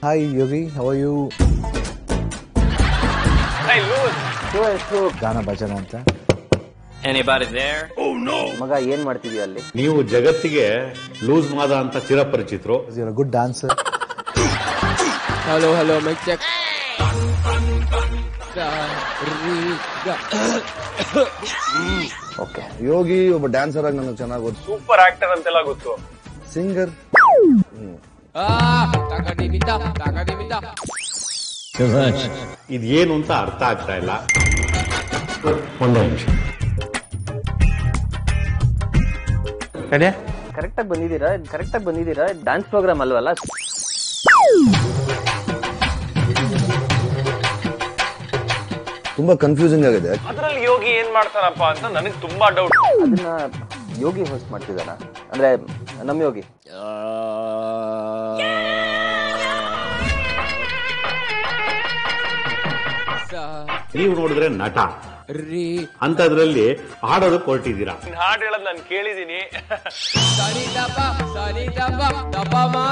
Hi, Yogi. How are you? Shiva ಎಷ್ಟು ಗಾನ ಭಜನ ಅಂತ Anybody there? ಮಗ ಏನ್ ಮಾಡ್ತಿದ್ಯಾ ಅಲ್ಲಿ ನೀವು ಜಗತ್ತಿಗೆ ಲೂಸ್ ಮಾದ ಅಂತ ಚಿರಪರಿಚಿತರು You're a good dancer. Hello hello mic check okay Yogi ಒಬ್ಬ ಡ್ಯಾನ್ಸರ್ ಆಗಿ ನನಗೆ ಚೆನ್ನಾಗಿ ಗೊತ್ತು ಸೂಪರ್ ಆಕ್ಟರ್ ಅಂತೆಲ್ಲ ಗೊತ್ತು ಸಿಂಗರ್ ತಗಡಿಮಿತ ತಗಡಿಮಿತ ಇದೇನು ಅಂತ ಅರ್ಥ ಆಗ್ತಾ ಇಲ್ಲ ಒಂದೇ ನಿಮಿಷ ಕರೆಕ್ಟ್ ಆಗಿ ಬಂದಿದ್ದೀರಾ ಕರೆಕ್ಟ್ ಆಗಿ ಬಂದಿದ್ದೀರಾ ಡ್ಯಾನ್ಸ್ ಪ್ರೋಗ್ರಾಮ್ ಅಲ್ವಲ್ಲ ತುಂಬಾ ಕನ್ಫ್ಯೂಸಿಂಗ್ ಆಗಿದೆ ಅದ್ರಲ್ಲಿ ಯೋಗಿ ಏನ್ ಮಾಡ್ತಾನಪ್ಪ ಅಂತ ನನಗೆ ತುಂಬಾ ಡೌಟ್ ಅದನ್ನ ಯೋಗಿ ಹೋಸ್ಟ್ ಮಾಡ್ತಿದ್ದಾನ ಅಂದ್ರೆ ನಮ್ ಯೋಗಿ ನೀವು ನೋಡಿದ್ರೆ ನಟ ರೀ ಅಂತದ್ರಲ್ಲಿ ಹಾಡೋದಕ್ಕೆ ಹೊರಟಿದ್ದೀರಾ ನಿನ್ ಹಾಡ್ ಹೇಳೋದ್ ನಾನು ಕೇಳಿದೀನಿ ಸರಿ ದಪ ಸರಿ ದಪ ದಪ ಮಾ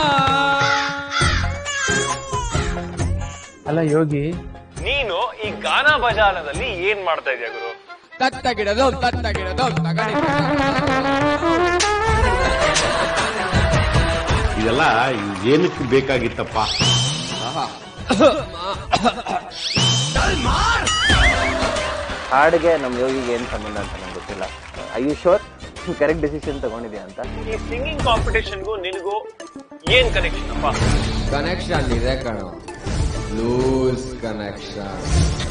ಅಲ್ಲ ಯೋಗಿ ನೀನು ಈ ಗಾನ ಭಜಾನದಲ್ಲಿ ಏನ್ ಮಾಡ್ತಾ ಇದೀಯ ಗುರು ತತ್ತಗಿಡದು ತತ್ತಗಿಡದು ತಗಡಿ ಇದೆಲ್ಲ ಏನಕ್ಕೆ ಬೇಕಾಗಿತ್ತಪ್ಪ ಹಾಡ್ಗೆ ನಮ್ ಯೋಗಿಗೆ ಏನ್ ಸಂಬಂಧ ಅಂತ ನಂಗೆ ಗೊತ್ತಿಲ್ಲ I you sure correct decision ತಗೊಂಡಿದ್ಯಾ ಅಂತ ಈ ಸಿಂಗಿಂಗ್ ಕಾಂಪಿಟೇಷನ್ಗೂ ನಿನಗೂ ಏನ್ ಕನೆಕ್ಷನ್ ಅಪ್ಪ ಕನೆಕ್ಷನ್ ಇದೆ ಕಣೋ ಲೂಸ್ ಕನೆಕ್ಷನ್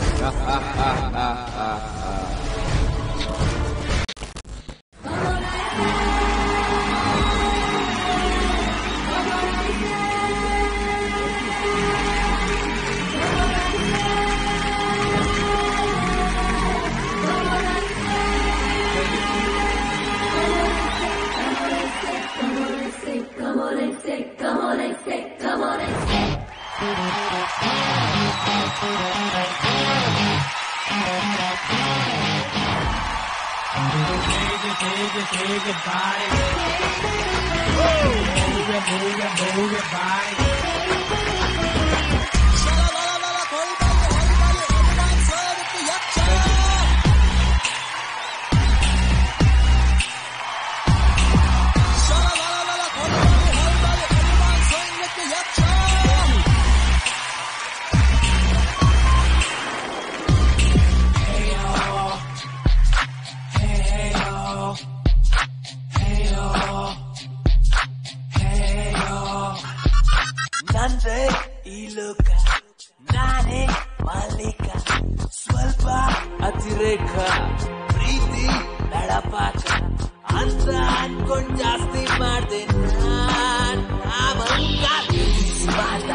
ನಂದೇ ಈ ಲೋಕ ನಾನೇ ಮಾಲೀಕ ಸ್ವಲ್ಪ ಅತಿರೇಕ ಪ್ರೀತಿ ನಡಪಾಕ ಅಂತ ಅನ್ಕೊಂಡ್ ಜಾಸ್ತಿ ಮಾಡ್ದೆ ನಾನ್ ನಾವಂತ ಮಾತ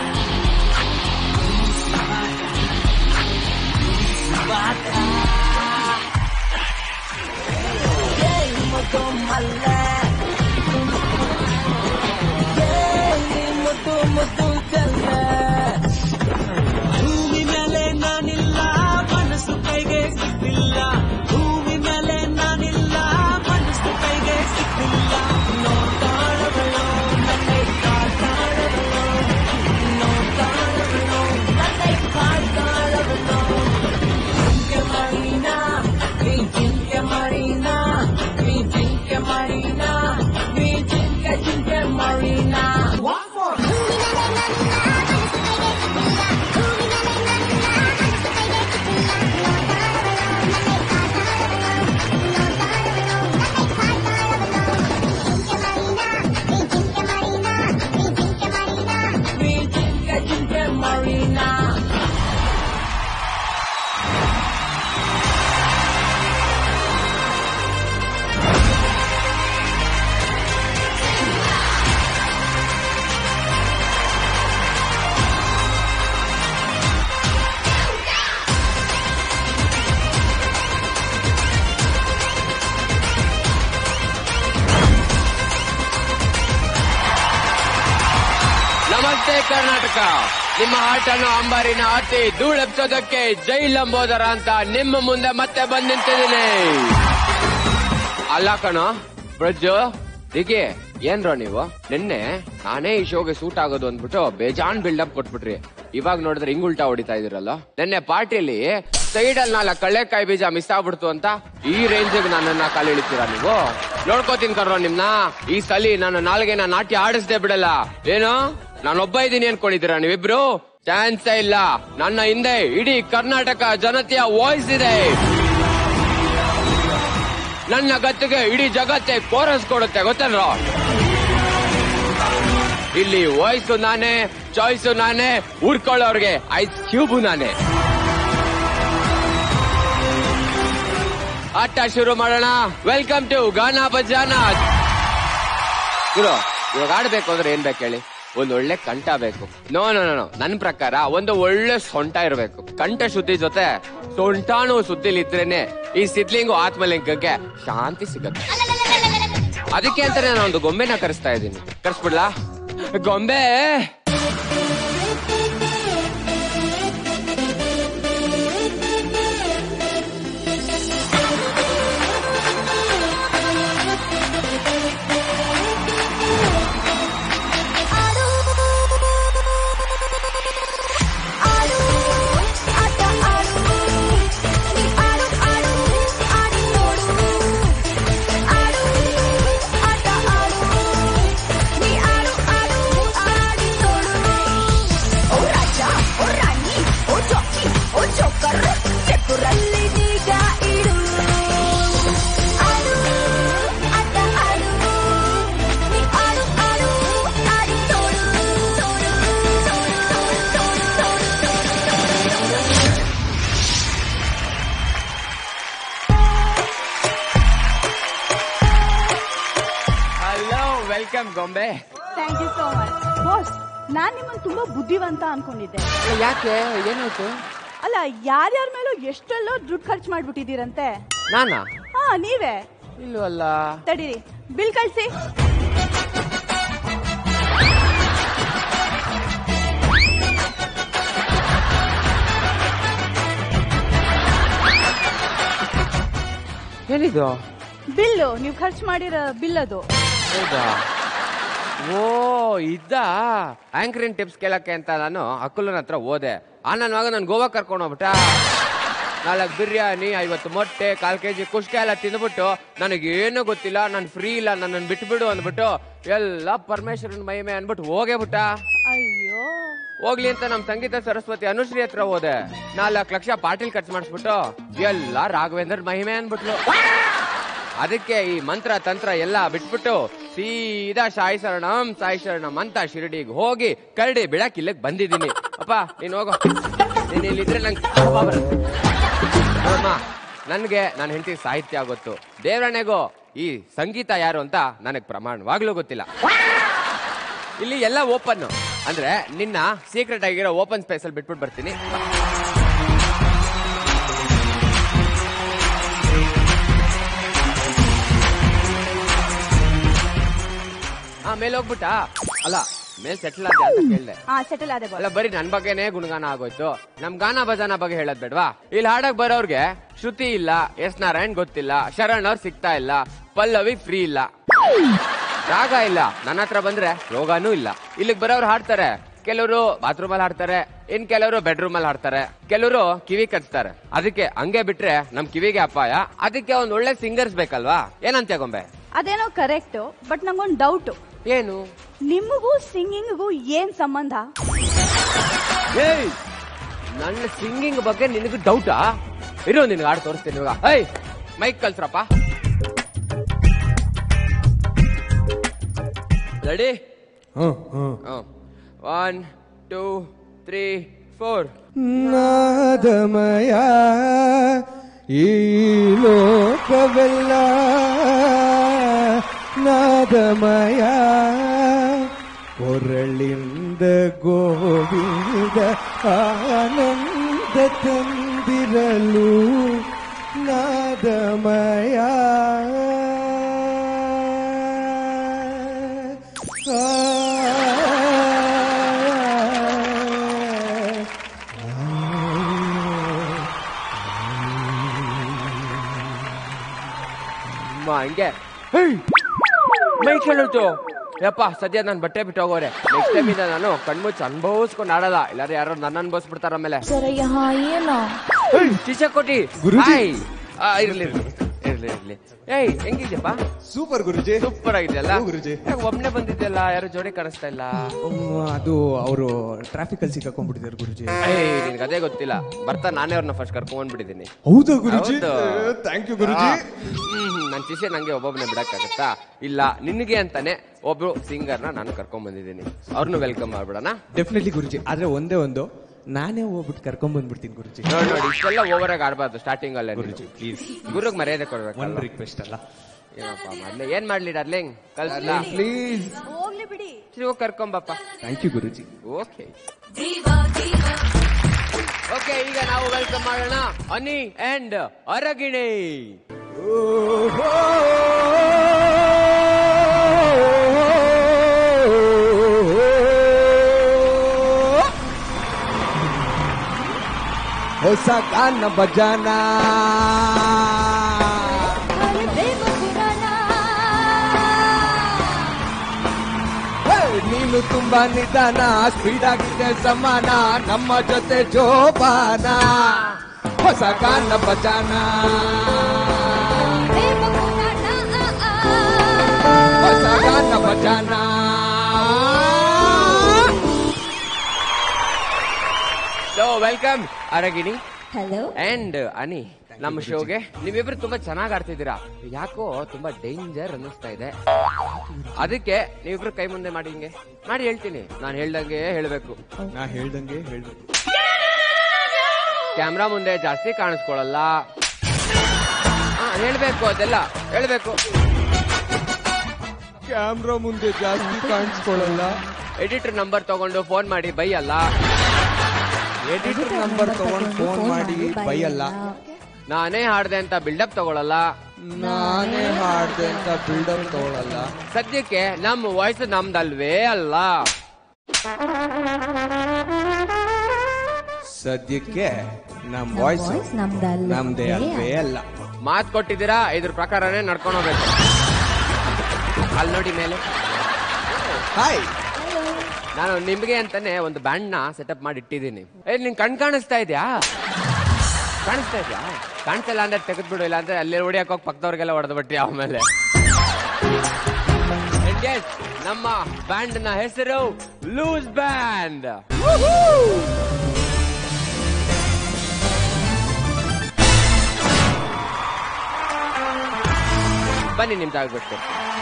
ಮಾತ ಮಗ ಮಲ್ಲ ಮುದ್ದು ಮುದ್ದು ಕಲ್ಲ ಭೂಮಿ ಮೇಲೆ ನಾನಿಲ್ಲ ಮನಸ್ಸು ಕೈಗೆ ಸಿಕ್ಕಿಲ್ಲ ಭೂಮಿ ಮೇಲೆ ನಾನಿಲ್ಲ ಮನಸ್ಸು ಕೈಗೆ ಸಿಕ್ಕಿಲ್ಲ ನೋಡ್ತಾಳವಳು ನನ್ನೆ ಕಾಡ್ತಾಳವಳು ನೋಡ್ತಾಳವಳು ನನ್ನೆ ಕಾಡ್ತಾಳವಳು ಜಿಂಕೆ ಮರೀನಾ ನೀ ಜಿಂಕೆ ಮರೀನಾ ನೀ ಜಿಂಕೆ ಮರೀನಾ ನೀ ಜಿಂಕೆ ಜಿಂಕೆ ಮರೀನಾ ನೀ ಜಿಂಕೆ ಜಿಂಕೆ ಮರೀನಾ ನಮಸ್ತೆ ಕರ್ನಾಟಕ ನಿಮ್ಮ ಆಟನು ಅಂಬಾರಿನ ಆಟಿ ಧೂಳೆಪ್ಸೋದಕ್ಕೆ ಜೈ ಲಂಬೋದರ ಅಂತ ನಿಮ್ಮ ಮುಂದೆ ಮತ್ತೆ ಬಂದ್ ನಿಂತಿದ್ದೀನಿ ಅಲ್ಲ ಕಣೋ ಬ್ರಜ್ಜು ದಿಗಿ ಏನ್ರೋ ನೀವು ನಿನ್ನೆ ನಾನೇ ಈ ಶೋಗೆ ಸೂಟ್ ಆಗೋದು ಅಂದ್ಬಿಟ್ಟು ಬೇಜಾನ್ ಬಿಲ್ಡಪ್ ಕೊಟ್ಬಿಟ್ರಿ ಇವಾಗ ನೋಡಿದ್ರೆ ಹಿಂಗ್ ಉಲ್ಟಾ ಹೊಡಿತಾ ಇದೀರಲ್ಲ ನಿನ್ನೆ ಪಾರ್ಟಿಯಲ್ಲಿ ಸೈಡ್ ಅಲ್ಲಿ ನಾಲ್ಕು ಕಳ್ಳೆಕಾಯಿ ಬೀಜ ಮಿಸ್ ಆಗ್ಬಿಡ್ತು ಅಂತ ಈ ರೇಂಜ್ ನನ್ನನ್ನ ಕಾಲು ಇಳಿತೀರಾ ನೀವು ನೋಡ್ಕೋತೀನಿ ಕರ್ರೋ ನಿಮ್ನ ಈ ಸಲಿ ನನ್ನ ನಾಲ್ಗೆನ ನಾಟ್ಯ ಆಡಿಸ್ದೆ ಬಿಡಲ್ಲ ಏನು ನಾನೊಬ್ಬ ಇದ್ದೀನಿ ಅನ್ಕೊಂಡಿದ್ದೀರಾ ನೀವಿಬ್ರು ಚಾನ್ಸ್ ಇಲ್ಲ ನನ್ನ ಹಿಂದೆ ಇಡೀ ಕರ್ನಾಟಕ ಜನತೆಯ ವಾಯ್ಸ್ ಇದೆ ನನ್ನ ಗತ್ತಿಗೆ ಇಡೀ ಜಗತ್ತೇ ಕೋರಸ್ ಕೊಡುತ್ತೆ ಗೊತ್ತಲ್ರೋ ಇಲ್ಲಿ ವಾಯ್ಸು ನಾನೇ ಚಾಯ್ಸು ನಾನೇ ಉರ್ಕೊಳ್ಳೋರ್ಗೆ ಐಸ್ ಕ್ಯೂಬು ನಾನೇ ಆಟ ಶುರು ಮಾಡೋಣ ವೆಲ್ಕಮ್ ಟು ಗಾನಾ ಬಜಾನಾ ಗುರು ಇವಾಗ ಆಡ್ಬೇಕು ಅಂದ್ರೆ ಏನ್ ಬೇಕು ಹೇಳಿ ಒಂದ್ ಒಳ್ಳೆ ಕಂಠ ಬೇಕು ನೋ ನೋ ನೋ ನನ್ ಪ್ರಕಾರ ಒಂದು ಒಳ್ಳೆ ಸೊಂಟ ಇರಬೇಕು ಕಂಠ ಶುದ್ಧಿ ಜೊತೆ ಸೊಂಟಾನು ಸುದ್ದಿಲಿ ಇದ್ರೇನೆ ಈ ಸಿದ್ಲಿಂಗು ಆತ್ಮಲಿಂಗಕ್ಕೆ ಶಾಂತಿ ಸಿಗತ್ತೆ ಅದಕ್ಕೆ ಅಂತಾನೆ ನಾನು ಒಂದು ಗೊಂಬೆನ ಕರೆಸ್ತಾ ಇದ್ದೀನಿ ಕರ್ಸ್ಬಿಡ್ಲಾ ಗೊಂಬೆ ಹಲೋ ವೆಲ್ಕಮ್ ಗೊಂಬೆ thank you so much boss ನಾನ್ ನಿಮ್ಮನ್ನ ತುಂಬಾ ಬುದ್ಧಿವಂತ ಅನ್ಕೊಂಡಿದ್ದೆ ಯಾಕೆ ಏನಾಯ್ತು ಅಲ್ಲ ಯಾರ್ಯಾರ ಮೇಲೂ ಎಷ್ಟೆಲ್ಲೋ ದುಡ್ಡು ಖರ್ಚು ಮಾಡ್ಬಿಟ್ಟಿದ್ದೀರಂತೆ ನಾನಾ ಹಾ ನೀವೇ ಇಲ್ವಲ್ಲ ತಡೀರಿ ಬಿಲ್ ಕಳ್ಸಿ ಏನಿದು ಬಿಲ್ಲು ನೀವು ಖರ್ಚು ಮಾಡಿರೋ ಬಿಲ್ ಅದು ಹೌದಾ ಓ ಇದ್ದ ಆಂಕರಿನ್ ಟಿಪ್ಸ್ ಕೇಳಕ್ಕೆ ಅಂತ ನಾನು ಅಕ್ಕುಲನ ಹತ್ರ ಹೋದೆ ಆ ನನ್ನ ಮಗ ನಾನು ಗೋವಾ ಕರ್ಕೊಂಡು ಹೋಗ್ಬಿಟ್ಟ ನಾಲ್ಕು ಬಿರಿಯಾನಿ ಐವತ್ತು ಮೊಟ್ಟೆ ಕಾಲ್ ಕೆಜಿ ಕುಷ್ಕ ಎಲ್ಲ ತಿಂದ್ಬಿಟ್ಟು ನನಗೇನು ಗೊತ್ತಿಲ್ಲ ನಾನು ಫ್ರೀ ಇಲ್ಲ ನನ್ನನ್ನು ಬಿಟ್ಬಿಡು ಅಂದ್ಬಿಟ್ಟು ಎಲ್ಲ ಪರಮೇಶ್ವರನ್ ಮಹಿಮೆ ಅನ್ಬಿಟ್ಟು ಹೋಗೇ ಬಿಟ್ಟ ಅಯ್ಯೋ ಹೋಗ್ಲಿ ಅಂತ ನಮ್ ಸಂಗೀತ ಸರಸ್ವತಿ ಅನುಶ್ರೀ ಹತ್ರ ಹೋದೆ ನಾಲ್ಕು ಲಕ್ಷ ಪಾಟೀಲ್ ಖರ್ಚು ಮಾಡಿಸ್ಬಿಟ್ಟು ಎಲ್ಲ ರಾಘವೇಂದ್ರ ಮಹಿಮೆ ಅನ್ಬಿಟ್ಲು ಅದಕ್ಕೆ ಈ ಮಂತ್ರ ತಂತ್ರ ಎಲ್ಲ ಬಿಟ್ಬಿಟ್ಟು ಸೀದಾ ಸಾಯಿ ಶರಣಂ ಸಾಯಿ ಶರಣಂ ಅಂತ ಶಿರಡಿಗೆ ಹೋಗಿ ಕರಡಿ ಬಿಡಕ್ ಇಲ್ಲಕ್ ಬಂದಿದ್ದೀನಿ ಅಪ್ಪ ನೀನ್ ಹೋಗೋ ನೀನ್ ಇಲ್ಲಿದ್ರೆ ನಂಗೆ ಕೋಪ ಬರುತ್ತೆ ನೋಡಮ್ಮ ನನ್ಗೆ ನನ್ನ ಹೆಂಡತಿ ಸಾಹಿತ್ಯ ಗೊತ್ತು ದೇವರಣೆಗೂ ಈ ಸಂಗೀತ ಯಾರು ಅಂತ ನನಗ್ ಪ್ರಮಾಣವಾಗ್ಲೂ ಗೊತ್ತಿಲ್ಲ ಇಲ್ಲಿ ಎಲ್ಲ ಓಪನ್ ಅಂದ್ರೆ ನಿನ್ನ ಸೀಕ್ರೆಟ್ ಆಗಿರೋ ಓಪನ್ ಸ್ಪೇಸ್ ಅಲ್ಲಿ ಬಿಟ್ಬಿಟ್ಟು ಬರ್ತೀನಿ ಆ ಮೇಲೆ ಹೋಗ್ಬಿಟ್ಟ ಅಲ್ಲ ಮೇಲ್ ಸೆಟ್ಲ್ ಆದ ಅಂತ ಕೇಳ್ದೆ ಹಾ ಸೆಟಲ್ ಆದೆ ಬಾಸ್ ಅಲ್ಲ ಬರೀ ನನ್ ಬಗ್ಗೆನೇ ಗುಣಗಾನ ಆಗೋಯ್ತು ನಮ್ ಗಾನ ಭಜನ ಬಗ್ಗೆ ಹೇಳದ್ ಬೇಡ್ವಾ ಇಲ್ಲಿ ಹಾಡಕ್ ಬರೋರ್ಗೆ ಶ್ರುತಿ ಇಲ್ಲ ಎಸ್ ನಾರಾಯಣ್ ಗೊತ್ತಿಲ್ಲ ಶರಣ್ ಅವ್ರು ಸಿಗ್ತಾ ಇಲ್ಲ ಪಲ್ಲವಿ ಫ್ರೀ ಇಲ್ಲ ರಾಗ ಇಲ್ಲ ನನ್ನ ಹತ್ರ ಬಂದ್ರೆ ರೋಗಾನೂ ಇಲ್ಲ ಇಲ್ಲಿಗೆ ಬರೋರು ಹಾಡ್ತಾರೆ ಕೆಲವರು ಬಾತ್ರೂಮ್ ಅಲ್ಲಿ ಹಾಡ್ತಾರೆ ಇನ್ ಕೆಲವರು ಬೆಡ್ರೂಮ್ ಅಲ್ಲಿ ಹಾಡ್ತಾರೆ ಕೆಲವರು ಕಿವಿ ಕಚ್ತಾರೆ ಅದಕ್ಕೆ ಹಂಗೆ ಬಿಟ್ರೆ ನಮ್ ಕಿವಿಗೆ ಅಪಾಯ ಅದಕ್ಕೆ ಒಂದ್ ಒಳ್ಳೆ ಸಿಂಗರ್ಸ್ ಬೇಕಲ್ವಾ ಏನಂತ ಗೊಂಬೆ ಅದೇನೋ ಕರೆಕ್ಟ್ ಬಟ್ ನಂಗೊಂದು ಡೌಟ್ ಏನು ನಿಮಗೂ ಸಿಂಗಿಂಗ್ಗೂ ಏನ್ ಸಂಬಂಧ ಏಯ್ ನನ್ನ ಸಿಂಗಿಂಗ್ ಬಗ್ಗೆ ನಿನಗೆ ಡೌಟಾ ಇರೋ ನಿನಗೆ ಹಾಡು ತೋರಿಸ್ತೀನಿ ಇವಾಗ ಏಯ್ ಮೈಕ್ ಕಲ್ಸ್ರಪ್ಪ ready one two three four ನಾದಮಯ ಈ ಲೋಕವೆಲ್ಲ ನಾದಮಯ ಕೊರಳಿಂದ ಗೋವಿಂದ ಆನಂದ ತಂದಿರಲು ನಾದಮಯ ಅಮ್ಮ ಹಂಗೆ ಮೈಕ್ ಹೇಳುತ್ತು ಯಪ್ಪ ಸದ್ಯ ನಾನು ಬಟ್ಟೆ ಬಿಟ್ಟು ಹೋಗೋರೆ ನೆಕ್ಸ್ಟ್ ಟೈಮ್ ಇಂದ ನಾನು ಕಣ್ಮುಚ್ಚಿ ಅನುಭವಿಸ್ಕೊಂಡು ಆಡಲ್ಲ ಇಲ್ಲಾದ್ರೆ ಯಾರು ನನ್ನ ಅನ್ಭವಿಸ್ಬಿಡ್ತಾರ ಆಮೇಲೆ ಸರ ಯಹಾ ಏನೋ ಶಿಕ್ಷೆ ಕೊಟ್ಟಿ ಗುರೂಜಿ. ಹಾಯ್. ಆ, ಇರ್ಲಿ ಇರ್ಲಿ ಇರ್ಲಿ ಇರ್ಲಿ ಏಯ್ ಹೆಂಗಿದ್ಯಪ್ಪ ಸೂಪರ್ ಗುರುಜಿ ಸೂಪರ್ ಆಗಿದೆಯಲ್ಲ ಹ್ಞೂ, ಗುರೂಜಿ. ಯಾಕೆ ಒಬ್ನೇ ಬಂದಿದ್ದೆಲ್ಲ ಯಾರು ಜೋಡಿ ಕಾಣಿಸ್ತಾ ಇಲ್ಲ ಅದು ಅವರು ಟ್ರಾಫಿಕ್ ಅಲ್ಲಿ ಸಿಕ್ಕಾಕೊಂಡ್ಬಿಟ್ಟಿದ್ದಾರೆ ಗುರುಜಿ ಏಯ್ ನಿನ್ಗೆ ಅದೇ ಗೊತ್ತಿಲ್ಲ ಬರ್ತಾ ನಾನೇ ಅವ್ರನ್ನ ಫಸ್ಟ್ ಕರ್ಕೊಂಡ್ ಬಂದ್ಬಿಟ್ಟಿದ್ದೀನಿ ಹೌದಾ ಗುರುಜಿ ಹೌದು. ಥ್ಯಾಂಕ್ ಯು ಗುರುಜಿ ಹ್ಮ್ ನನ್ನ ಶಿಷ್ಯ ನಂಗೆ ಒಬ್ಬೊಬ್ನೇ ಬಿಡಕ್ಕಾಗತ್ತಾ ಇಲ್ಲ ನಿನಗೆ ಅಂತಾನೆ ಒಬ್ರು ಸಿಂಗರ್ನ ನಾನು ಕರ್ಕೊಂಡ್ ಬಂದಿದ್ದೀನಿ ಅವ್ರನ್ನು ವೆಲ್ಕಮ್ ಮಾಡ್ಬಿಡೋಣ ಡೆಫಿನೆಟ್ಲಿ ಗುರುಜಿ ಆದ್ರೆ ಒಂದೇ ಒಂದು ನಾನೇ ಹೋಗ್ಬಿಟ್ಟು ಕರ್ಕೊಂಡ್ ಬಂದ್ಬಿಡ್ತೀನಿ ಗುರುಜಿ ನೋಡಿ ನೋಡಿ ಇಷ್ಟೆಲ್ಲ ಓವರ್ ಆಗಿ ಆಡ್ಬಾರ್ದು ಸ್ಟಾರ್ಟಿಂಗ್ ಅಲ್ಲೇ ಗುರುಜಿ ಪ್ಲೀಸ್ ಗುರುಗ್ ಮರ್ಯಾದೆ ಕೊಡ್ಬೇಕು ಒಂದ್ ರಿಕ್ವೆಸ್ಟ್ ಅಲ್ಲ ಏನಪ್ಪ ಮಾಡ್ಲಿ ಏನ್ ಮಾಡ್ಲಿ ಡಾರ್ಲಿಂಗ್ ಕಲ್ಸ್ಲಾ ಪ್ಲೀಸ್ ಹೋಗ್ಲಿ ಬಿಡಿ ಸರಿ ಹೋಗಿ ಕರ್ಕೊಂಬಪ್ಪ thank you Guruji okay okay ಈಗ ನಾವು ವೆಲ್ಕಮ್ ಮಾಡೋಣ ಅನಿ ಅಂಡ್ ಅರಗಿಣಿ ಹೊಸ ಗಾನ ಭಜನ ಹಳೆ ಪ್ರೇಮ ಪುರಾಣ ಹೇ, ನೀನು ತುಂಬಾ ನಿಧಾನ ಸ್ಪೀಡ್ ಆಗಿದೆ ಸಮಾನ ನಮ್ಮ ಜೊತೆ ಜೋಪಾನ ಹೊಸ ಗಾನ ಭಜನ ಪ್ರೇಮ ಪುರಾಣ ಹೊಸ Gaana Bajana so welcome Aragini hello and Ani ನಮ್ಮ ಶೋಗೆ ನೀವಿಬ್ರು ತುಂಬಾ ಚೆನ್ನಾಗಿ ಆಡ್ತಿದ್ದೀರಾ ಯಾಕೋ ತುಂಬಾ ಡೇಂಜರ್ ಅನ್ನಿಸ್ತಾ ಇದೆ ಅದಕ್ಕೆ ನೀವಿಬ್ರು ಕೈ ಮುಂದೆ ಮಾಡಿ ಹಿಂಗೆ ಮಾಡಿ ಹೇಳ್ತೀನಿ ನಾನು ಹೇಳ್ದಂಗೆ ಹೇಳ್ಬೇಕು ನಾ ಹೇಳ್ದಂಗೆ ಹೇಳ್ಬೇಕು ಕ್ಯಾಮ್ರಾ ಮುಂದೆ ಜಾಸ್ತಿ ಕಾಣಿಸ್ಕೊಳಲ್ಲ ಹಾ, ಹೇಳ್ಬೇಕು ಅದೆಲ್ಲ ಹೇಳ್ಬೇಕು ಕ್ಯಾಮ್ರಾ ಮುಂದೆ ಜಾಸ್ತಿ ಕಾಣಿಸ್ಕೊಳ್ಳಲ್ಲ ಎಡಿಟರ್ ನಂಬರ್ ತಗೊಂಡು ಫೋನ್ ಮಾಡಿ ಬೈಯಲ್ಲ ಎಡಿಟರ್ ನಂಬರ್ ತಗೊಂಡು ಫೋನ್ ಮಾಡಿ ಬೈಯಲ್ಲ ನಾನೇ ಹಾಡ್ದೆ ಅಂತ ಬಿಲ್ಡಪ್ ತಗೊಳಲ್ಲ ನಾನೇ ಹಾಡ್ದೆ ಅಂತ ಬಿಲ್ಡಪ್ ತಗೊಳಲ್ಲ ಸದ್ಯಕ್ಕೆ ನಮ್ಮ ವಾಯ್ಸ್ ನಮ್ದಲ್ವೇ ಅಲ್ಲ ಸದ್ಯಕ್ಕೆ ನಮ್ ವಾಯ್ಸ್ ನಮ್ದೇ ಅಲ್ವೇ ಅಲ್ಲ ಮಾತ್ ಕೊಟ್ಟಿದ್ದೀರಾ ಇದ್ರ ಪ್ರಕಾರನೇ ನಡ್ಕೊಂಡು ಹೋಗ್ಬೇಕು ಅಲ್ಲಿ ನೋಡಿ ಮೇಲೆ ಹಾಯ್ ನಾನು ನಿಮ್ಗೆ ಅಂತಾನೆ ಒಂದು ಬ್ಯಾಂಡ್ ನ ಸೆಟಪ್ ಮಾಡಿ ಇಟ್ಟಿದ್ದೀನಿ ಏ ನಿನ್ ಕಣ್ ಕಾಣಿಸ್ತಾ ಇದ್ಯಾ ಕಾಣಿಸ್ತಾ ಇದ್ಯಾ ಕಾಣಿಸ್ತಿಲ್ಲ ಅಂದ್ರೆ ತೆಗೆದ್ಬಿಡು ಇಲ್ಲ ಅಂದ್ರೆ ಅಲ್ಲೇ ಹೊಡಿಯಕ್ ಹೋಗಿ ಪಕ್ಕದವ್ರಿಗೆಲ್ಲ ಹೊಡೆದು ಬಿಟ್ರಿ ಆಮೇಲೆ And yes, ನಮ್ಮ ಬ್ಯಾಂಡ್ ನ ಹೆಸರು ಲೂಸ್ ಬ್ಯಾಂಡ್ ಬನ್ನಿ ನಿಮ್ ಜಾಗ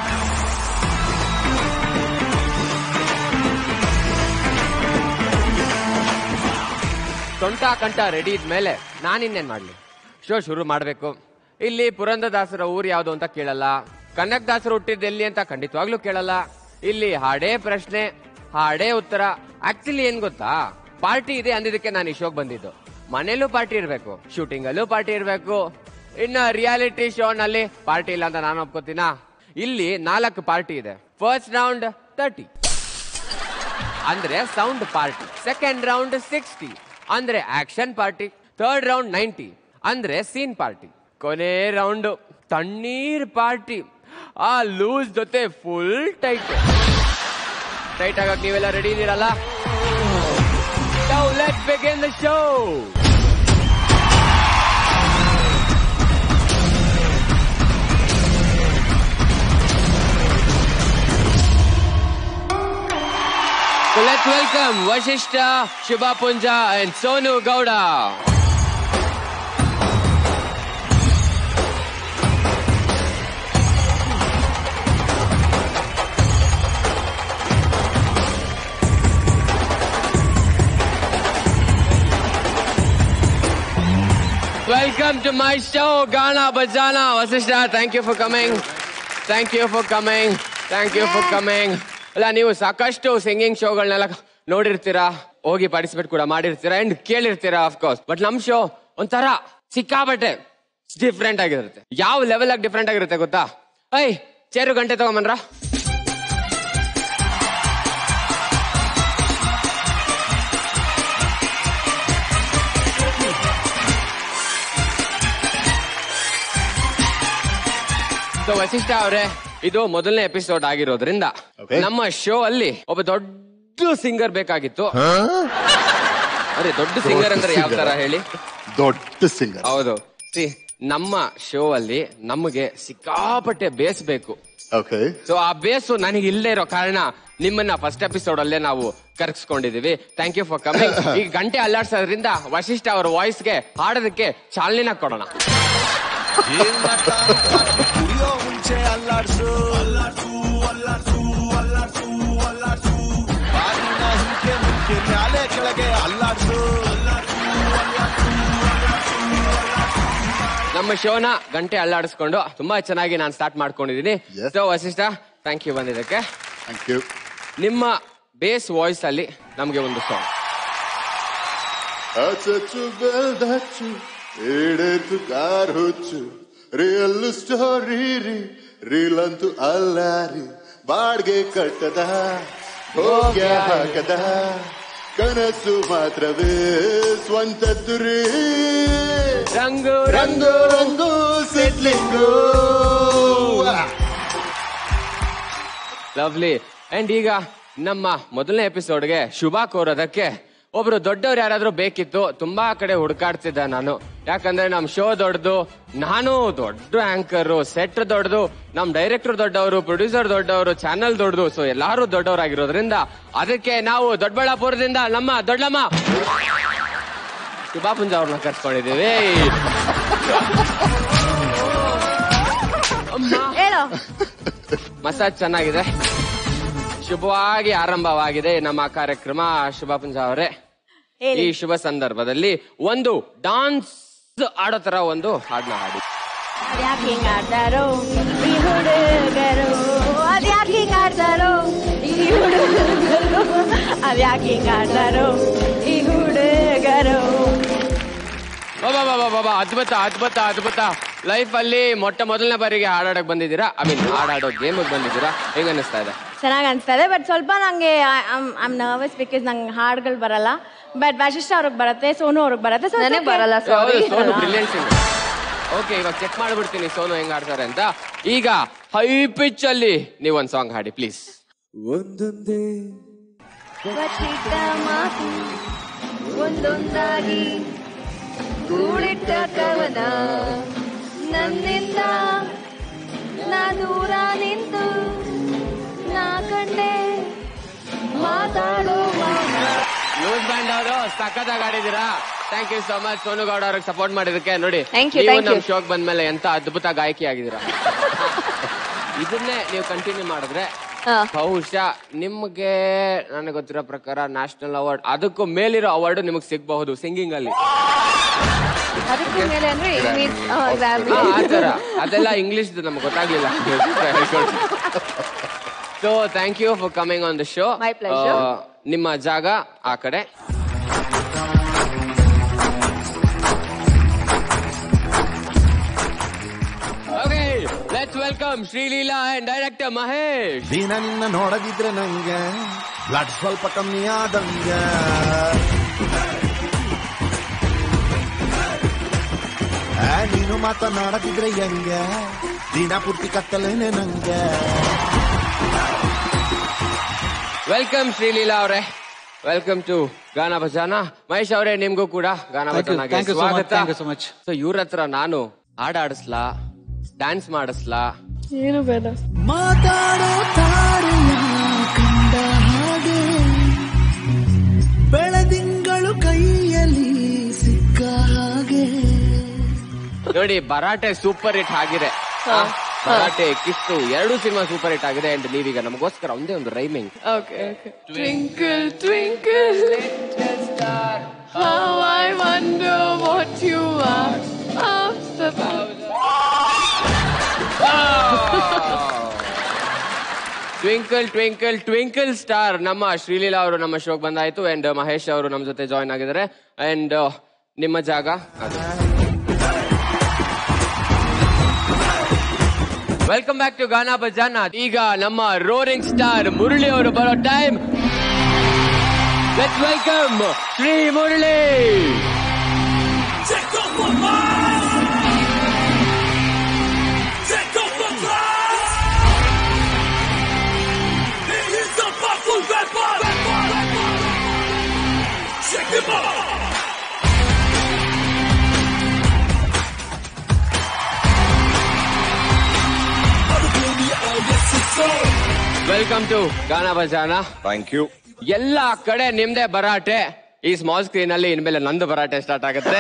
ಸೊಂಟ ಕಂಠ ರೆಡಿ ಇದ್ಮೇಲೆ ನಾನಿನ್ನೇನ್ ಮಾಡ್ಲಿ ಶೋ ಶುರು ಮಾಡ್ಬೇಕು ಇಲ್ಲಿ ಪುರಂದರದಾಸರ ಊರ್ ಯಾವ್ದು ಅಂತ ಕೇಳಲ್ಲ ಕನಕದಾಸರು ಹುಟ್ಟಿದ್ದು ಎಲ್ಲಿ ಅಂತ ಖಂಡಿತವಾಗ್ಲೂ ಕೇಳಲ್ಲ ಇಲ್ಲಿ ಹಾಡೇ ಪ್ರಶ್ನೆ ಹಾಡೇ ಉತ್ತರ ಆಕ್ಚುಲಿ ಏನ್ ಗೊತ್ತಾ ಪಾರ್ಟಿ ಇದೆ ಅಂದಿದ್ದಕ್ಕೆ ನಾನು ಈ ಶೋಗ್ ಬಂದಿದ್ದು ಮನೇಲೂ ಪಾರ್ಟಿ ಇರ್ಬೇಕು ಶೂಟಿಂಗ್ ಅಲ್ಲೂ ಪಾರ್ಟಿ ಇರ್ಬೇಕು ಇನ್ನ ರಿಯಾಲಿಟಿ ಶೋ ನಲ್ಲಿ ಪಾರ್ಟಿ ಇಲ್ಲ ಅಂತ ನಾನು ಒಪ್ಕೋತೀನಾ ಇಲ್ಲಿ ನಾಲ್ಕು ಪಾರ್ಟಿ ಇದೆ ಫಸ್ಟ್ ರೌಂಡ್ ತರ್ಟಿ ಅಂದ್ರೆ sound party second round sixty ಅಂದ್ರೆ action party third round ninety ಅಂದ್ರೆ ಸೀನ್ ಪಾರ್ಟಿ ಕೊನೆ ರೌಂಡ್ ತಣ್ಣೀರ್ ಪಾರ್ಟಿ ಆ ಲೂಸ್ ಜೊತೆ ಫುಲ್ ಟೈಟ್ ಟೈಟ್ ಆಗಕ್ ನೀವೆಲ್ಲ ರೆಡಿ ಇದೀರಲ್ಲ let begin the show So let's welcome Vashishta, Shubha Punja and Sonu Gowda. Welcome to my show, Ghana Bajana. Vasishta, thank you for coming. Thank you for coming. Thank you for coming. ಅಲ್ಲ ನೀವು ಸಾಕಷ್ಟು singing ಶೋಗಳನ್ನೆಲ್ಲ ನೋಡಿರ್ತೀರಾ ಹೋಗಿ participate ಕೂಡ ಮಾಡಿರ್ತೀರಾ and ಕೇಳಿರ್ತೀರಾ of course but ನಮ್ show ಒಂಥರ ಸಿಕ್ಕಾಬಟ್ಟೆ ಡಿಫ್ರೆಂಟ್ ಆಗಿರುತ್ತೆ ಯಾವ ಲೆವೆಲ್ ಆಗಿ ಡಿಫ್ರೆಂಟ್ ಆಗಿರುತ್ತೆ ಗೊತ್ತಾ ಐ ಚೇರು ಗಂಟೆ ತಗೊಂಬನ್ರ ಸೊ ವಸಿಷ್ಠ ಅವರೇ ಇದು ಮೊದಲನೇ ಎಪಿಸೋಡ್ ಆಗಿರೋದ್ರಿಂದ ನಮ್ಮ ಶೋ ಅಲ್ಲಿ ಒಬ್ಬ ದೊಡ್ಡ ಸಿಂಗರ್ ಬೇಕಾಗಿತ್ತು ಅರೆ ದೊಡ್ಡ ಸಿಂಗರ್ ಅಂದ್ರೆ ಯಾವ ತರ ಹೇಳಿ ದೊಡ್ಡ ಸಿಂಗರ್ ಹೌದು ಸಿ ನಮ್ಮ ಶೋ ಅಲ್ಲಿ ನಮಗೆ ಸಿಕ್ಕಾಪಟ್ಟೆ ಬೇಸ್ ಬೇಕು ಓಕೆ ಸೊ ಆ ಬೇಸು ನನಗೆ ಇಲ್ಲದೆ ಇರೋ ಕಾರಣ ನಿಮ್ಮನ್ನ ಫಸ್ಟ್ ಎಪಿಸೋಡ್ ಅಲ್ಲೇ ನಾವು ಕರ್ಸ್ಕೊಂಡಿದೀವಿ ಥ್ಯಾಂಕ್ ಯು ಫಾರ್ ಕಮಿಂಗ್ ಈ ಗಂಟೆ ಅಲ್ಲಾಡ್ಸೋದ್ರಿಂದ ವಶಿಷ್ಠ ಅವರ ವಾಯ್ಸ್ಗೆ ಹಾಡೋದಕ್ಕೆ ಚಾಲನೆನ ಕೊಡೋಣ ಮುಂಚೆ ಅಲ್ಲಾಡ್ಸು ಅಲ್ಲಾಡ್ಸು ಅಲ್ಲಾಡ್ಸು ಅಲ್ಲಾಡ್ಸು ಅಲ್ಲಾಡ್ಸು ಬಾಗಿನ ಹಿಂಕೆ ಮುಂಚೆ ಮ್ಯಾಲೆ ಕೆಳಗೆ ಅಲ್ಲಾಡ್ಸು ನಮ್ಮ ಶೋನ ಗಂಟೆ ಅಲ್ಲಾಡಿಸ್ಕೊಂಡು ತುಂಬಾ ಚೆನ್ನಾಗಿ ನಾನು ಸ್ಟಾರ್ಟ್ ಮಾಡ್ಕೊಂಡಿದೀನಿ ಸೊ ವಶಿಷ್ಠ ಥ್ಯಾಂಕ್ ಯು ಬಂದಿದ್ದಕ್ಕೆ ಥ್ಯಾಂಕ್ ಯು ನಿಮ್ಮ ಬೇಸ್ ವಾಯ್ಸ್ ಅಲ್ಲಿ ನಮಗೆ ಒಂದು ಸಾಂಗ್ ಅಚ್ಚು ಬೆಲ್ದಚ್ಚು ಏಡೇತು ಕಾರ್ ಹುಚ್ಚು ರಿಯಲ್ ಸ್ಟೋರಿ ರೀ ರೀಲ್ ಅಂತೂ ಅಲ್ಲ ರೀ ಬಾಡ್ಗೆ ಕಟ್ಟದ ಭೋಗ್ಯ ಹಾಕದ ಕನಸು ಮಾತ್ರವೇ ಸ್ವಂತದ್ದು ರೀ ರಂಗು ರಂಗು ರಂಗು ಸೆಟ್ಲಿಂಗು ಲವ್ಲಿ ಅಂಡ್ ಈಗ ನಮ್ಮ ಮೊದಲನೇ ಎಪಿಸೋಡ್ಗೆ ಶುಭ ಕೋರೋದಕ್ಕೆ ಒಬ್ರು ದೊಡ್ಡವ್ರು ಯಾರಾದ್ರೂ ಬೇಕಿತ್ತು ತುಂಬಾ ಕಡೆ ಹುಡುಕಾಡ್ತಿದ್ದ ನಾನು ಯಾಕಂದ್ರೆ ನಮ್ ಶೋ ದೊಡ್ಡದು ನಾನು ದೊಡ್ಡ ಆಂಕರ್ ಸೆಟ್ ದೊಡ್ಡದು ನಮ್ ಡೈರೆಕ್ಟರ್ ದೊಡ್ಡವರು ಪ್ರೊಡ್ಯೂಸರ್ ದೊಡ್ಡವರು ಚಾನೆಲ್ ದೊಡ್ಡದು ಸೊ ಎಲ್ಲಾರು ದೊಡ್ಡವರಾಗಿರೋದ್ರಿಂದ ಅದಕ್ಕೆ ನಾವು ದೊಡ್ಡಬಳ್ಳಾಪುರದಿಂದ ನಮ್ಮ ದೊಡ್ಡಮ್ಮ ಶುಭಾ ಪುಂಜ ಅವ್ರನ್ನ ಕರ್ಸ್ಕೊಂಡಿದೀವಿ ಹೇಳೋ ಮಸಾಜ್ ಚೆನ್ನಾಗಿದೆ ಶುಭವಾಗಿ ಆರಂಭವಾಗಿದೆ ನಮ್ಮ ಕಾರ್ಯಕ್ರಮ ಶುಭ ಪುಂಜ ಅವರೇ ಹೇಳಿ ಈ ಶುಭ ಸಂದರ್ಭದಲ್ಲಿ ಒಂದು ಡಾನ್ಸ್ ಆಡೋ ತರ ಒಂದು ಹಾಡ್ನ ಹಾಡಿ ಅದ್ಯಾಕೆ ಹಿಂಗ್ ಆಡ್ತಾರೋ ಈ ಹುಡುಗರು ಅದ್ಯಾಕೆ ಹಿಂಗ್ ಆಡ್ತಾರೋ ಈ ಹುಡುಗರು ಅದ್ಯಾಕೆ ಹಿಂಗ್ ಆಡ್ತಾರೋ ಈ ಹುಡುಗರು ಬಾಬಾ ಬಾಬಾ ಬಾಬಾ ಅದ್ಭುತ ಅದ್ಭುತ ಅದ್ಭುತ ಲೈಫ್ ಅಲ್ಲಿ ಮೊಟ್ಟ ಮೊದಲನೇ ಬಾರಿಗೆ ಹಾಡಾಡಕ್ ಬಂದಿದ್ದೀರಾ ಐ ಮೀನ್ ಹಾಡಾಡೋ ಗೇಮ್ ಬಂದಿದ್ದೀರಾ ಹೆಂಗ ಅನಿಸ್ತಾ ಇದೆ ಚೆನ್ನಾಗಿ ಅನಿಸ್ತದೆ ಬಟ್ ಸ್ವಲ್ಪ ನಂಗೆ ಐಮ್ ನರ್ವಸ್ ಬಿಕಾಸ್ ನಂಗೆ ಹಾಡುಗಳು ಬರಲ್ಲ ಬಟ್ ವಶಿಷ್ಠ ಅವ್ರಿಗೆ ಬರುತ್ತೆ ಸೋನು ಅವ್ರಿಗೆ ಬರುತ್ತೆ So ನನಗ್ it's okay. ಬರಲ್ಲ, ಹೌದು, sorry. Sonu brilliant singer okay ಇವಾಗ ಚೆಕ್ ಮಾಡ್ಬಿಡ್ತೀನಿ ಸೋನು ಹೆಂಗ್ ಆಡ್ತಾರೆ ಅಂತ ಈಗ ಹೈ ಪಿಚ್ ಅಲ್ಲಿ ನೀವ್ ಒಂದ್ ಸಾಂಗ್ ಹಾಡಿ ಪ್ಲೀಸ್ ಒಂದೊಂದೇ ಬಚ್ಚಿಟ್ಟ ಮಾತು ಒಂದೊಂದಾಗಿ ಕೂಡಿಟ್ಟ ಕವನ ನನ್ನಿಂದ ನಾ ದೂರ ನಿಂತು ನಾ ಕಂಡೆ ಮಾತಾಡುವ ನ್ಯೂಸ್ ಬ್ಯಾಂಡ್ ಅವರು ಸಖತ್ತಾಗಿ ಆಡಿದೀರಾ thank you so much Sonu Gowda ಅವ್ರಿಗೆ ಸಪೋರ್ಟ್ ಮಾಡಿದಕ್ಕೆ ನೋಡಿ Thank you, ನೀವು thank ನಮ್ you. ಶೋಕ್ ಬಂದ್ಮೇಲೆ ಎಂತ ಅದ್ಭುತ ಗಾಯಕಿ ಆಗಿದ್ದೀರಾ ಇದನ್ನೇ ನೀವು ಕಂಟಿನ್ಯೂ ಮಾಡಿದ್ರೆ ಹಾ. ಬಹುಶಃ ನಿಮ್ಗೆ ನನಗೆ ಗೊತ್ತಿರೋ ಪ್ರಕಾರ ನ್ಯಾಷನಲ್ ಅವಾರ್ಡ್ ಅದಕ್ಕೂ ಮೇಲಿರೋ ಅವಾರ್ಡ್ ನಿಮಗೆ ಸಿಗಬಹುದು ಸಿಂಗಿಂಗ್ ಅಲ್ಲಿ ಅದಕ್ಕೂ ಮೇಲೆ ಅಂದ್ರೆ it means, ಆ, Grammy. ಆ, ಆ ತರ ಅದೆಲ್ಲ ಇಂಗ್ಲಿಷ್ ನಮ್ಗೆ ಗೊತ್ತಾಗ್ಲಿಲ್ಲ so thank you for coming on the show My pleasure. ನಿಮ್ಮ ಜಾಗ ಆ ಕಡೆ okay let's welcome Sreeleela and director Mahesh ದಿನ ನಿನ್ನ ನೋಡದಿದ್ರೆ ನಂಗೆ ಬ್ಲಡ್ ಸ್ವಲ್ಪ ಕಮ್ಮಿ ಆದಂಗ ಆ, ನೀನು ಮಾತನಾಡದಿದ್ರೆ ಹೆಂಗ ದಿನ ಪೂರ್ತಿ ಕತ್ತಲೇನೆ ನಂಗೆ ವೆಲ್ಕಮ್ ಶ್ರೀಲೀಲಾ ಅವರೇ ವೆಲ್ಕಮ್ ಟು ಗಾನ ಭಜಾನ ಮಹೇಶ್ ಅವರೇ ನಿಮ್ಗೂ ಕೂಡ ಗಾನ Thank you, ಭಜಾನಗೆ thank you so much, ಸ್ವಾಗತ thank you so much. So ಇವ್ರ ಹತ್ರ ನಾನು ಹಾಡ್ ಆಡಿಸ್ಲಾ ಡ್ಯಾನ್ಸ್ ಮಾಡಿಸ್ಲಾ ಮಾತಾಡೋ ತಾರೆಯ ಕಂಡ ಹಾಗೆ ಬೆಳದಿಂಗಳು ಕೈಯಲ್ಲಿ ಸಿಕ್ಕ ಹಾಗೆ ನೋಡಿ ಬರಾಟೆ ಸೂಪರ್ ಹಿಟ್ ಆಗಿದೆ ಆ, ಬರಾಟೆ ಕಿಸ್ಸು ಎರಡು ಸಿನಿಮಾ ಸೂಪರ್ ಹಿಟ್ ಆಗಿದೆ ಅಂಡ್ ನೀವೀಗ ನಮಗೋಸ್ಕರ ಒಂದೇ ಒಂದು rhyming Okay, okay. Twinkle, twinkle, little star, how I wonder what you are. After twinkle twinkle twinkle star ನಮ್ಮ ಶ್ರೀಲೀಲಾ ಅವರು ನಮ್ಮ ಶೋಕ್ ಬಂದಾಯ್ತು ಅಂಡ್ ಮಹೇಶ್ ಅವರು ನಮ್ಮ ಜೊತೆ ಜಾಯ್ನ್ ಆಗಿದ್ದಾರೆ ಅಂಡ್ ನಿಮ್ಮ ಜಾಗ welcome back to Gaana Bajana ಈಗ ನಮ್ಮ ರೋರಿಂಗ್ ಸ್ಟಾರ್ ಮುರಳಿ ಅವರು ಬರೋ time let's welcome Sri Murali welcome to Gaana Bajana thank you ಎಲ್ಲ ಕಡೆ ನಿಮ್ದೇ ಭರಾಟೆ ಈ ಸ್ಮಾಲ್ ಸ್ಕ್ರೀನ್ ಅಲ್ಲಿ ಇನ್ಮೇಲೆ ನಂದು ಭರಾಟೆ ಸ್ಟಾರ್ಟ್ ಆಗುತ್ತೆ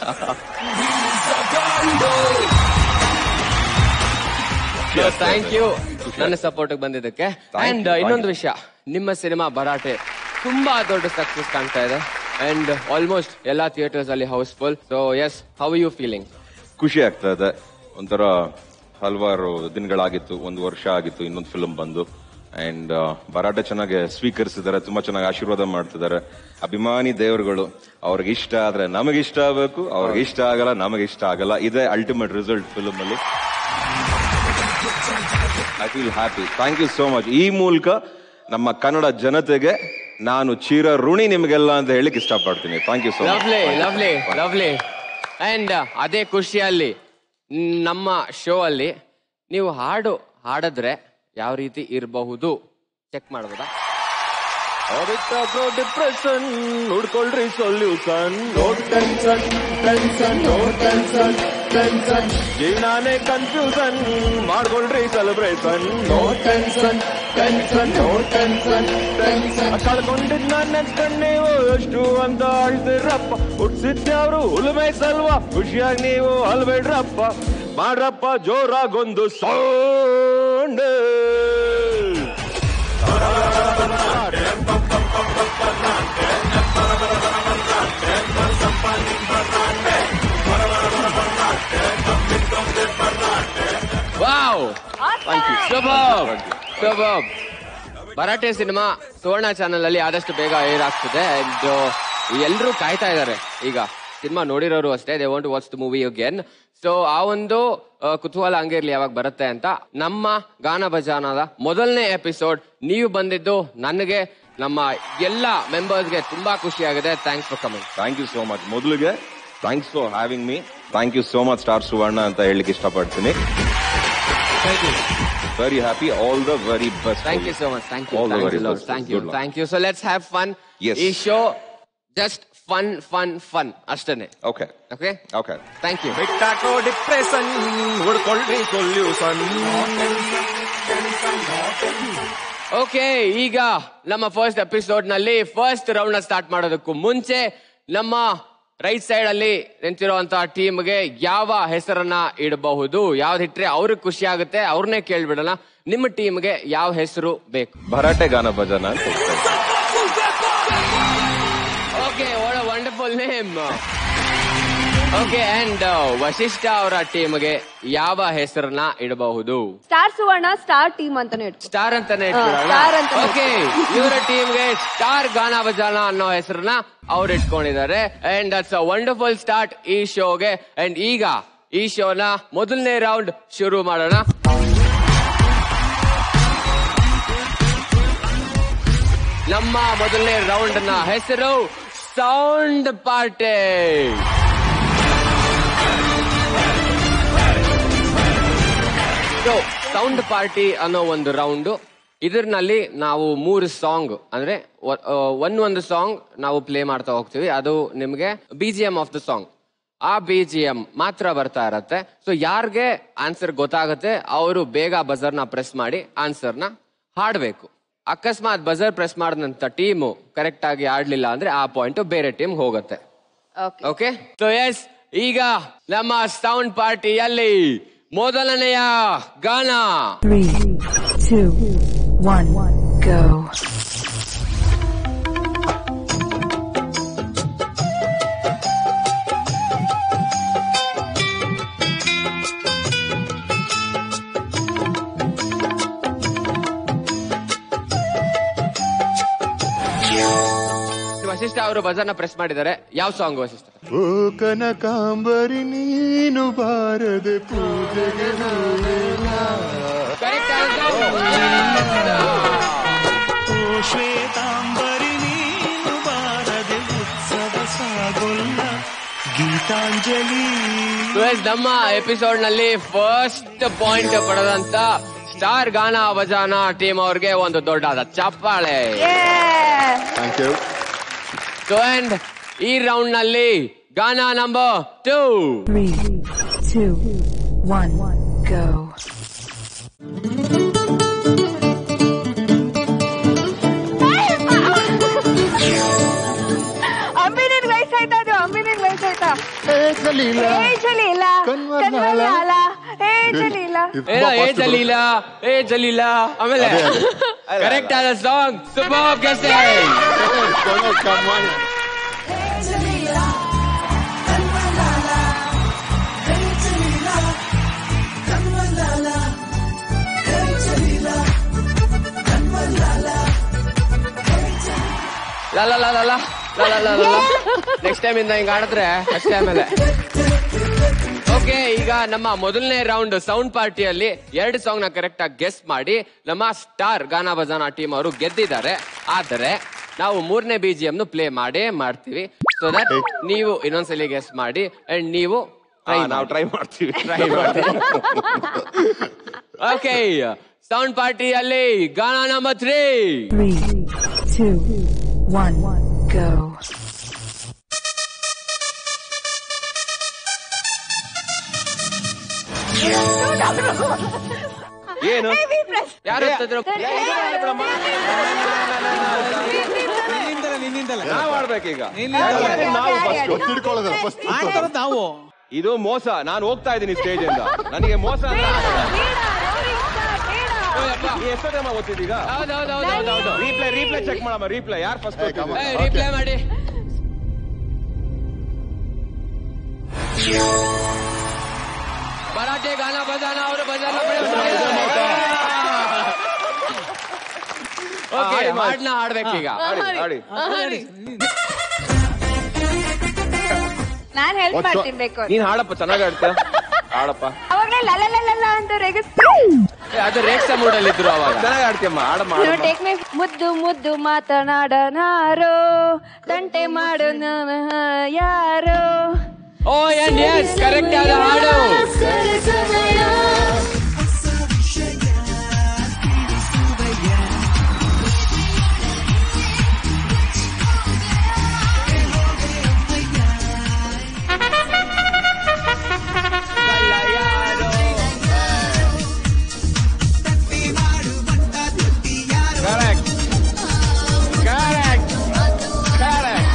ಥ್ಯಾಂಕ್ ಯು ನನ್ನ ಸಪೋರ್ಟ್ ಬಂದಿದ್ದಕ್ಕೆ ಅಂಡ್ ಇನ್ನೊಂದು ವಿಷಯ ನಿಮ್ಮ ಸಿನಿಮಾ ಭರಾಟೆ ತುಂಬಾ ದೊಡ್ಡ ಸಕ್ಸಸ್ ಕಾಣ್ತಾ ಇದೆ ಅಂಡ್ ಆಲ್ಮೋಸ್ಟ್ ಎಲ್ಲಾ ಥಿಯೇಟರ್ಸ್ ಅಲ್ಲಿ housefull so yes how you feeling ಖುಷಿ ಆಗ್ತಾ ಇದೆ ಒಂಥರ ಹಲವಾರು ದಿನಗಳಾಗಿತ್ತು ಒಂದು ವರ್ಷ ಆಗಿತ್ತು ಇನ್ನೊಂದು ಫಿಲ್ಮ್ ಬಂದು ಅಂಡ್ ಭರಾಟೆ ಚೆನ್ನಾಗಿ ಸ್ವೀಕರಿಸಿದ್ದಾರೆ ತುಂಬಾ ಚೆನ್ನಾಗಿ ಆಶೀರ್ವಾದ ಮಾಡ್ತಿದ್ದಾರೆ ಅಭಿಮಾನಿ ದೇವರುಗಳು ಅವ್ರಿಗೆ ಇಷ್ಟ ಆದ್ರೆ ನಮಗೆ ಇಷ್ಟ ಆಗಬೇಕು ಅವ್ರಿಗೆ ಇಷ್ಟ ಆಗಲ್ಲ ನಮಗೆ ಇಷ್ಟ ಆಗಲ್ಲ ಇದೇ ಅಲ್ಟಿಮೇಟ್ ರಿಸಲ್ಟ್ ಫಿಲ್ಮ್ ಅಲ್ಲಿ I feel happy thank you so much ಈ ಮೂಲಕ ನಮ್ಮ ಕನ್ನಡ ಜನತೆಗೆ ನಾನು ಚಿರ ಋಣಿ ನಿಮಗೆಲ್ಲ ಅಂತ ಹೇಳಿಕ್ ಇಷ್ಟಪಡ್ತೀನಿ thank you so lovely much lovely lovely and ಅದೇ ಖುಷಿಯಲ್ಲಿ ನಮ್ಮ ಶೋ ಅಲ್ಲಿ ನೀವು ಹಾಡು ಹಾಡಿದ್ರೆ ಯಾವ ರೀತಿ ಇರಬಹುದು ಚೆಕ್ ಮಾಡಬಹುದಾ ಡಿಪ್ರೆಷನ್ ನೋಡ್ಕೊಳ್ರಿ solution no tension tension no tension tension ಜೀವನಾನೇ ಕನ್ಫ್ಯೂಷನ್ ಮಾಡ್ಕೊಳ್ರಿ celebration no tension tension no tension tension ಕಳ್ಕೊಂಡಿದ್ನ ನೆನ್ಸ್ಕೊಂಡ್ ನೀವು ಎಷ್ಟು ಅಂತ ಅಳ್ದಿರಪ್ಪ ಹುಟ್ಸಿದ್ಯಾವ್ರು ಉಳುಮೆ ಸಲ್ವಾ ಖುಷಿಯಾಗಿ ನೀವು ಅಲ್ಬೇಡ್ರಪ್ಪ ಮಾಡ್ರಪ್ಪ ಜೋರಾಗೊಂದು sound wow super super Bharaate cinema Suvarna channel ಅಲ್ಲಿ ಆದಷ್ಟು ಬೇಗ ಏರ್ ಆಗ್ತದೆ ಅಂಡ್ ಎಲ್ಲರೂ ಕಾಯ್ತಾ ಇದ್ದಾರೆ ಈಗ ಸಿನಿಮಾ ನೋಡಿರೋರು ಅಷ್ಟೇ they want watch the movie again so ಆ ಒಂದು ಆ, ಕುತೂಹಲ ಹಂಗೆ ಇರ್ಲಿ ಯಾವಾಗ ಬರುತ್ತೆ ಅಂತ ನಮ್ಮ ಗಾನ ಭಜಾನದ ಮೊದಲನೇ ಎಪಿಸೋಡ್ ನೀವು ಬಂದಿದ್ದು ನನಗೆ ನಮ್ಮ ಎಲ್ಲ ಮೆಂಬರ್ಸ್ಗೆ ತುಂಬಾ ಖುಷಿ ಆಗಿದೆ thanks for coming thank you so much ಮೊದಲಿಗೆ thanks for having me thank you so much star Suvarna ಅಂತ ಹೇಳಲಿಕ್ಕೆ ಇಷ್ಟಪಡ್ತೀನಿ very happy all the very best thank you so much thank you All the thank very you best. Thank you Good luck. Thank you so let's have fun Yes. ಈ show just fun fun fun ಅಷ್ಟೇನೆ okay okay okay thank you ಬಿಟ್ಟಾಕೋ depression ಹುಡ್ಕೊಳ್ರಿ solution okay ಈಗ ನಮ್ಮ first episode ನಲ್ಲಿ first round start ಮಾಡೋದಕ್ಕೂ ಮುಂಚೆ ನಮ್ಮ ರೈಟ್ ಸೈಡ್ ಅಲ್ಲಿ ನಿಂತಿರುವಂತಹ ಟೀಮ್ಗೆ ಯಾವ ಹೆಸರನ್ನ ಇಡಬಹುದು ಯಾವ್ದು ಇಟ್ರೆ ಅವ್ರಿಗೆ ಖುಷಿ ಆಗುತ್ತೆ ಅವ್ರನ್ನೇ ಕೇಳ್ಬಿಡೋಣ ನಿಮ್ಮ ಟೀಮ್ಗೆ ಯಾವ ಹೆಸರು ಬೇಕು ಭರಾಟೆ ಗಾನ ಭಜನ ಅಂತ ಹೇಳ್ತಾರೆ. Okay what wonderful name okay and Vasishta ಅವರ ಟೀಮ್ಗೆ ಯಾವ ಹೆಸರನ್ನ ಇಡಬಹುದು ಸ್ಟಾರ್ ಸುವರ್ಣ ಸ್ಟಾರ್ ಟೀಮ್ ಅಂತಾನೆ ಇಟ್ಕೊ ಸ್ಟಾರ್ ಅಂತಾನೆ ಹಾ, star ಅಂತಾನೆ ಓಕೆ ಇವರ ಟೀಮ್ಗೆ ಸ್ಟಾರ್ ಗಾನ ಬಜಾನ ಅನ್ನೋ ಹೆಸರನ್ನ ಅವ್ರು ಇಟ್ಕೊಂಡಿದ್ದಾರೆ and that's a wonderful start ಈ ಶೋಗೆ ಅಂಡ್ ಈಗ ಈ ಶೋನ ಮೊದಲನೇ ರೌಂಡ್ ಶುರು ಮಾಡೋಣ ನಮ್ಮ ಮೊದಲನೇ ರೌಂಡ್ ನ ಹೆಸರು ಸೌಂಡ್ ಪಾರ್ಟಿ ಸೌಂಡ್ ಪಾರ್ಟಿ ಅನ್ನೋ ಒಂದು ರೌಂಡ್ ಇದರಲ್ಲಿ ನಾವು ಮೂರು ಸಾಂಗ್ ಅಂದ್ರೆ ಒ- ಆ, ಒಂದ್ ಒಂದು ಸಾಂಗ್ ನಾವು ಪ್ಲೇ ಮಾಡ್ತಾ ಹೋಗ್ತೀವಿ ಅದು ನಿಮ್ಗೆ B G M of the song ಆ ಬಿ ಜಿ ಎಂ ಮಾತ್ರ ಬರ್ತಾ ಇರತ್ತೆ ಸೊ ಯಾರ್ಗೆ ಆನ್ಸರ್ ಗೊತ್ತಾಗುತ್ತೆ ಅವರು ಬೇಗ ಬಜರ್ ನ ಪ್ರೆಸ್ ಮಾಡಿ ಆನ್ಸರ್ ನ ಹಾಡ್ಬೇಕು ಅಕಸ್ಮಾತ್ ಬಜರ್ ಪ್ರೆಸ್ ಮಾಡಿದಂತ ಟೀಮು ಕರೆಕ್ಟ್ ಆಗಿ ಆಡ್ಲಿಲ್ಲ ಅಂದ್ರೆ ಆ ಪಾಯಿಂಟ್ ಬೇರೆ ಟೀಮ್ ಹೋಗುತ್ತೆ ಓಕೆ ಸೊ ಎಸ್ ಈಗ ನಮ್ಮ ಸೌಂಡ್ ಪಾರ್ಟಿಯಲ್ಲಿ ಮೊದಲನೆಯ ಗಾನ Three, two, one, go. Vashishtha ಅವರು ಬಜರ್ನ ಪ್ರೆಸ್ ಮಾಡಿದ್ದಾರೆ ಯಾವ ಸಾಂಗ್ ವಶಿಷ್ಠ ಓ ಕನಕಾಂಬರಿ ನೀನು ಬಾರದೆ ಪೂಜೆಗೆ ಹೋಗೋಣ. ಓ ಶ್ವೇತಾಂಬರಿ ನೀನು ಬಾರದೆ ಉತ್ಸವ ಸಾಗೊಲ್ಲ ಗೀತಾಂಜಲಿ Guys, ನಮ್ಮ ಎಪಿಸೋಡ್ ನಲ್ಲಿ ಫಸ್ಟ್ ಪಾಯಿಂಟ್ ಪಡೆದಂತ ಸ್ಟಾರ್ ಗಾನ ಭಜಾನ ಟೀಮ್ ಅವ್ರಿಗೆ ಒಂದು ದೊಡ್ಡಾದ ಚಪ್ಪಾಳೆ ಥ್ಯಾಂಕ್ ಯು ಸೊ ಅಂಡ್ ಈ ರೌಂಡ್ ನಲ್ಲಿ Gaana number two Three, two, one, go. Ambi ನಿನ್ ವಯಸ್ಸಾಯ್ತಾ ಅದು ಅಂಬಿ ನಿನ್ ವಯಸ್ಸಾಯ್ತಾ ಜಲೀಲ. ಏ ಜಲೀಲ ಕನ್ವರ್ಲಾಲ. ಕನ್ವರ್ಲಾಲ. ಏ ಜಲೀಲ ಏನೋ ಏ ಜಲೀಲ ಏ ಜಲೀಲ ಆಮೇಲೆ ಕರೆಕ್ಟ್ ಆದ ಸಾಂಗ್ ಸೂಪರ್ ಗೆಸ್ಟಿಂಗ್ ಲ ಲ ಲ ಲ ಲ ಲ ಲ ಲ ಲ ಲ. ನೆಕ್ಸ್ಟ್ ಟೈಮ್ ಇಂದ ಹಿಂಗ ಆಡಿದ್ರೆ ಅಷ್ಟೇ ಆಮೇಲೆ ಓಕೆ ಈಗ ನಮ್ಮ ಮೊದಲನೇ ರೌಂಡ್ ಸೌಂಡ್ ಪಾರ್ಟಿಯಲ್ಲಿ ಎರಡು ಸಾಂಗ್ ನ ಕರೆಕ್ಟ್ ಆಗಿ ಗೆಸ್ ಮಾಡಿ ನಮ್ಮ ಸ್ಟಾರ್ ಗಾನಾ ಬಜಾನಾ ಟೀಮ್ ಅವರು ಗೆದ್ದಿದ್ದಾರೆ ಆದರೆ ನಾವು ಮೂರನೇ ಬಿ ಜಿ ನು ಪ್ಲೇ ಮಾಡೇ ಮಾಡ್ತೀವಿ ಸೊ ದಟ್ ನೀವು ಇನ್ನೊಂದ್ಸಲಿ ಗೆಸ್ ಮಾಡಿ ಅಂಡ್ ನೀವು ನಾವು ಟ್ರೈ ಮಾಡ್ತೀವಿ ಟ್ರೈ ಮಾಡಿ ಓಕೆ ಸೌಂಡ್ ಪಾರ್ಟಿಯಲ್ಲಿ Gaana number three Three, two, one, go. ಏನು ಯಾರು ಎತ್ತಿದ್ರು? ನಾವ್ ಆಡ್ಬೇಕೀಗ ನಾವು ಫಸ್ಟ್ ತಿಳ್ಕೊಳ್ಳೋದಲ್ಲ ಫಸ್ಟ್ ಆಡ್ತಾರದ್ ನಾವು ಇದು ಮೋಸ ನಾನು ಹೋಗ್ತಾ ಇದ್ದೀನಿ ಸ್ಟೇಜ್ ಇಂದ ನನಗೆ ಮೋಸ ಅಂತ ನೀ ಎಷ್ಟೋ ಟೈಮ್ ಓದ್ತಿದ್ದೀಗ ಹೌದೌದೌದೌದು ರೀಪ್ಲೇ ರೀಪ್ಲೇ ಚೆಕ್ ಮಾಡಮ್ಮ ರೀಪ್ಲೇ ಯಾರು ಫಸ್ಟ್ ರಿಪ್ಲೈ ಮಾಡಿ ಮರಾಠಿ ಗಾನ ಬಜಾನ ಅವರು ಬಜಾನ ಓಕೆ ಆಡಿ ಮಾಡು. ಹಾಡ್ನ ಹಾಡ್ಬೇಕೀಗ ಆಡಿ ಆಡಿ ನಾನ್ ಹೆಲ್ಪ್ What's ಮಾಡ್ತೀನಿ ಬೇಕು ನೀನ್ ಹಾಡಪ್ಪ ಚೆನ್ನಾಗಿ ಆಡ್ತೀಯ ಹಾಡಪ್ಪ ಅವಾಗ್ಲೇ ಲಲ ಅಂತ ರೇಗಿಸ್ ಏ, ಅದು ರೇಕ್ಸ ಮೂಡಲ್ಲಿ ಇದ್ರು ಅವಾಗ ಚೆನ್ನಾಗಿ ಆಡ್ತೀಯಮ್ಮ ಆಡಮ್ಮ ಆಡಮ್ಮ ಟೇಕ್ ಮೇ ಮುದ್ದು ಮುದ್ದು ಮಾತನಾಡನಾರೋ ತಂಟೆ ಮಾಡು ನಾನು ಯಾರೋ ಓ ಎನ್ ಎಸ್ ಕರೆಕ್ಟ್ ಆದ ಹಾಡು Correct. Correct. Correct.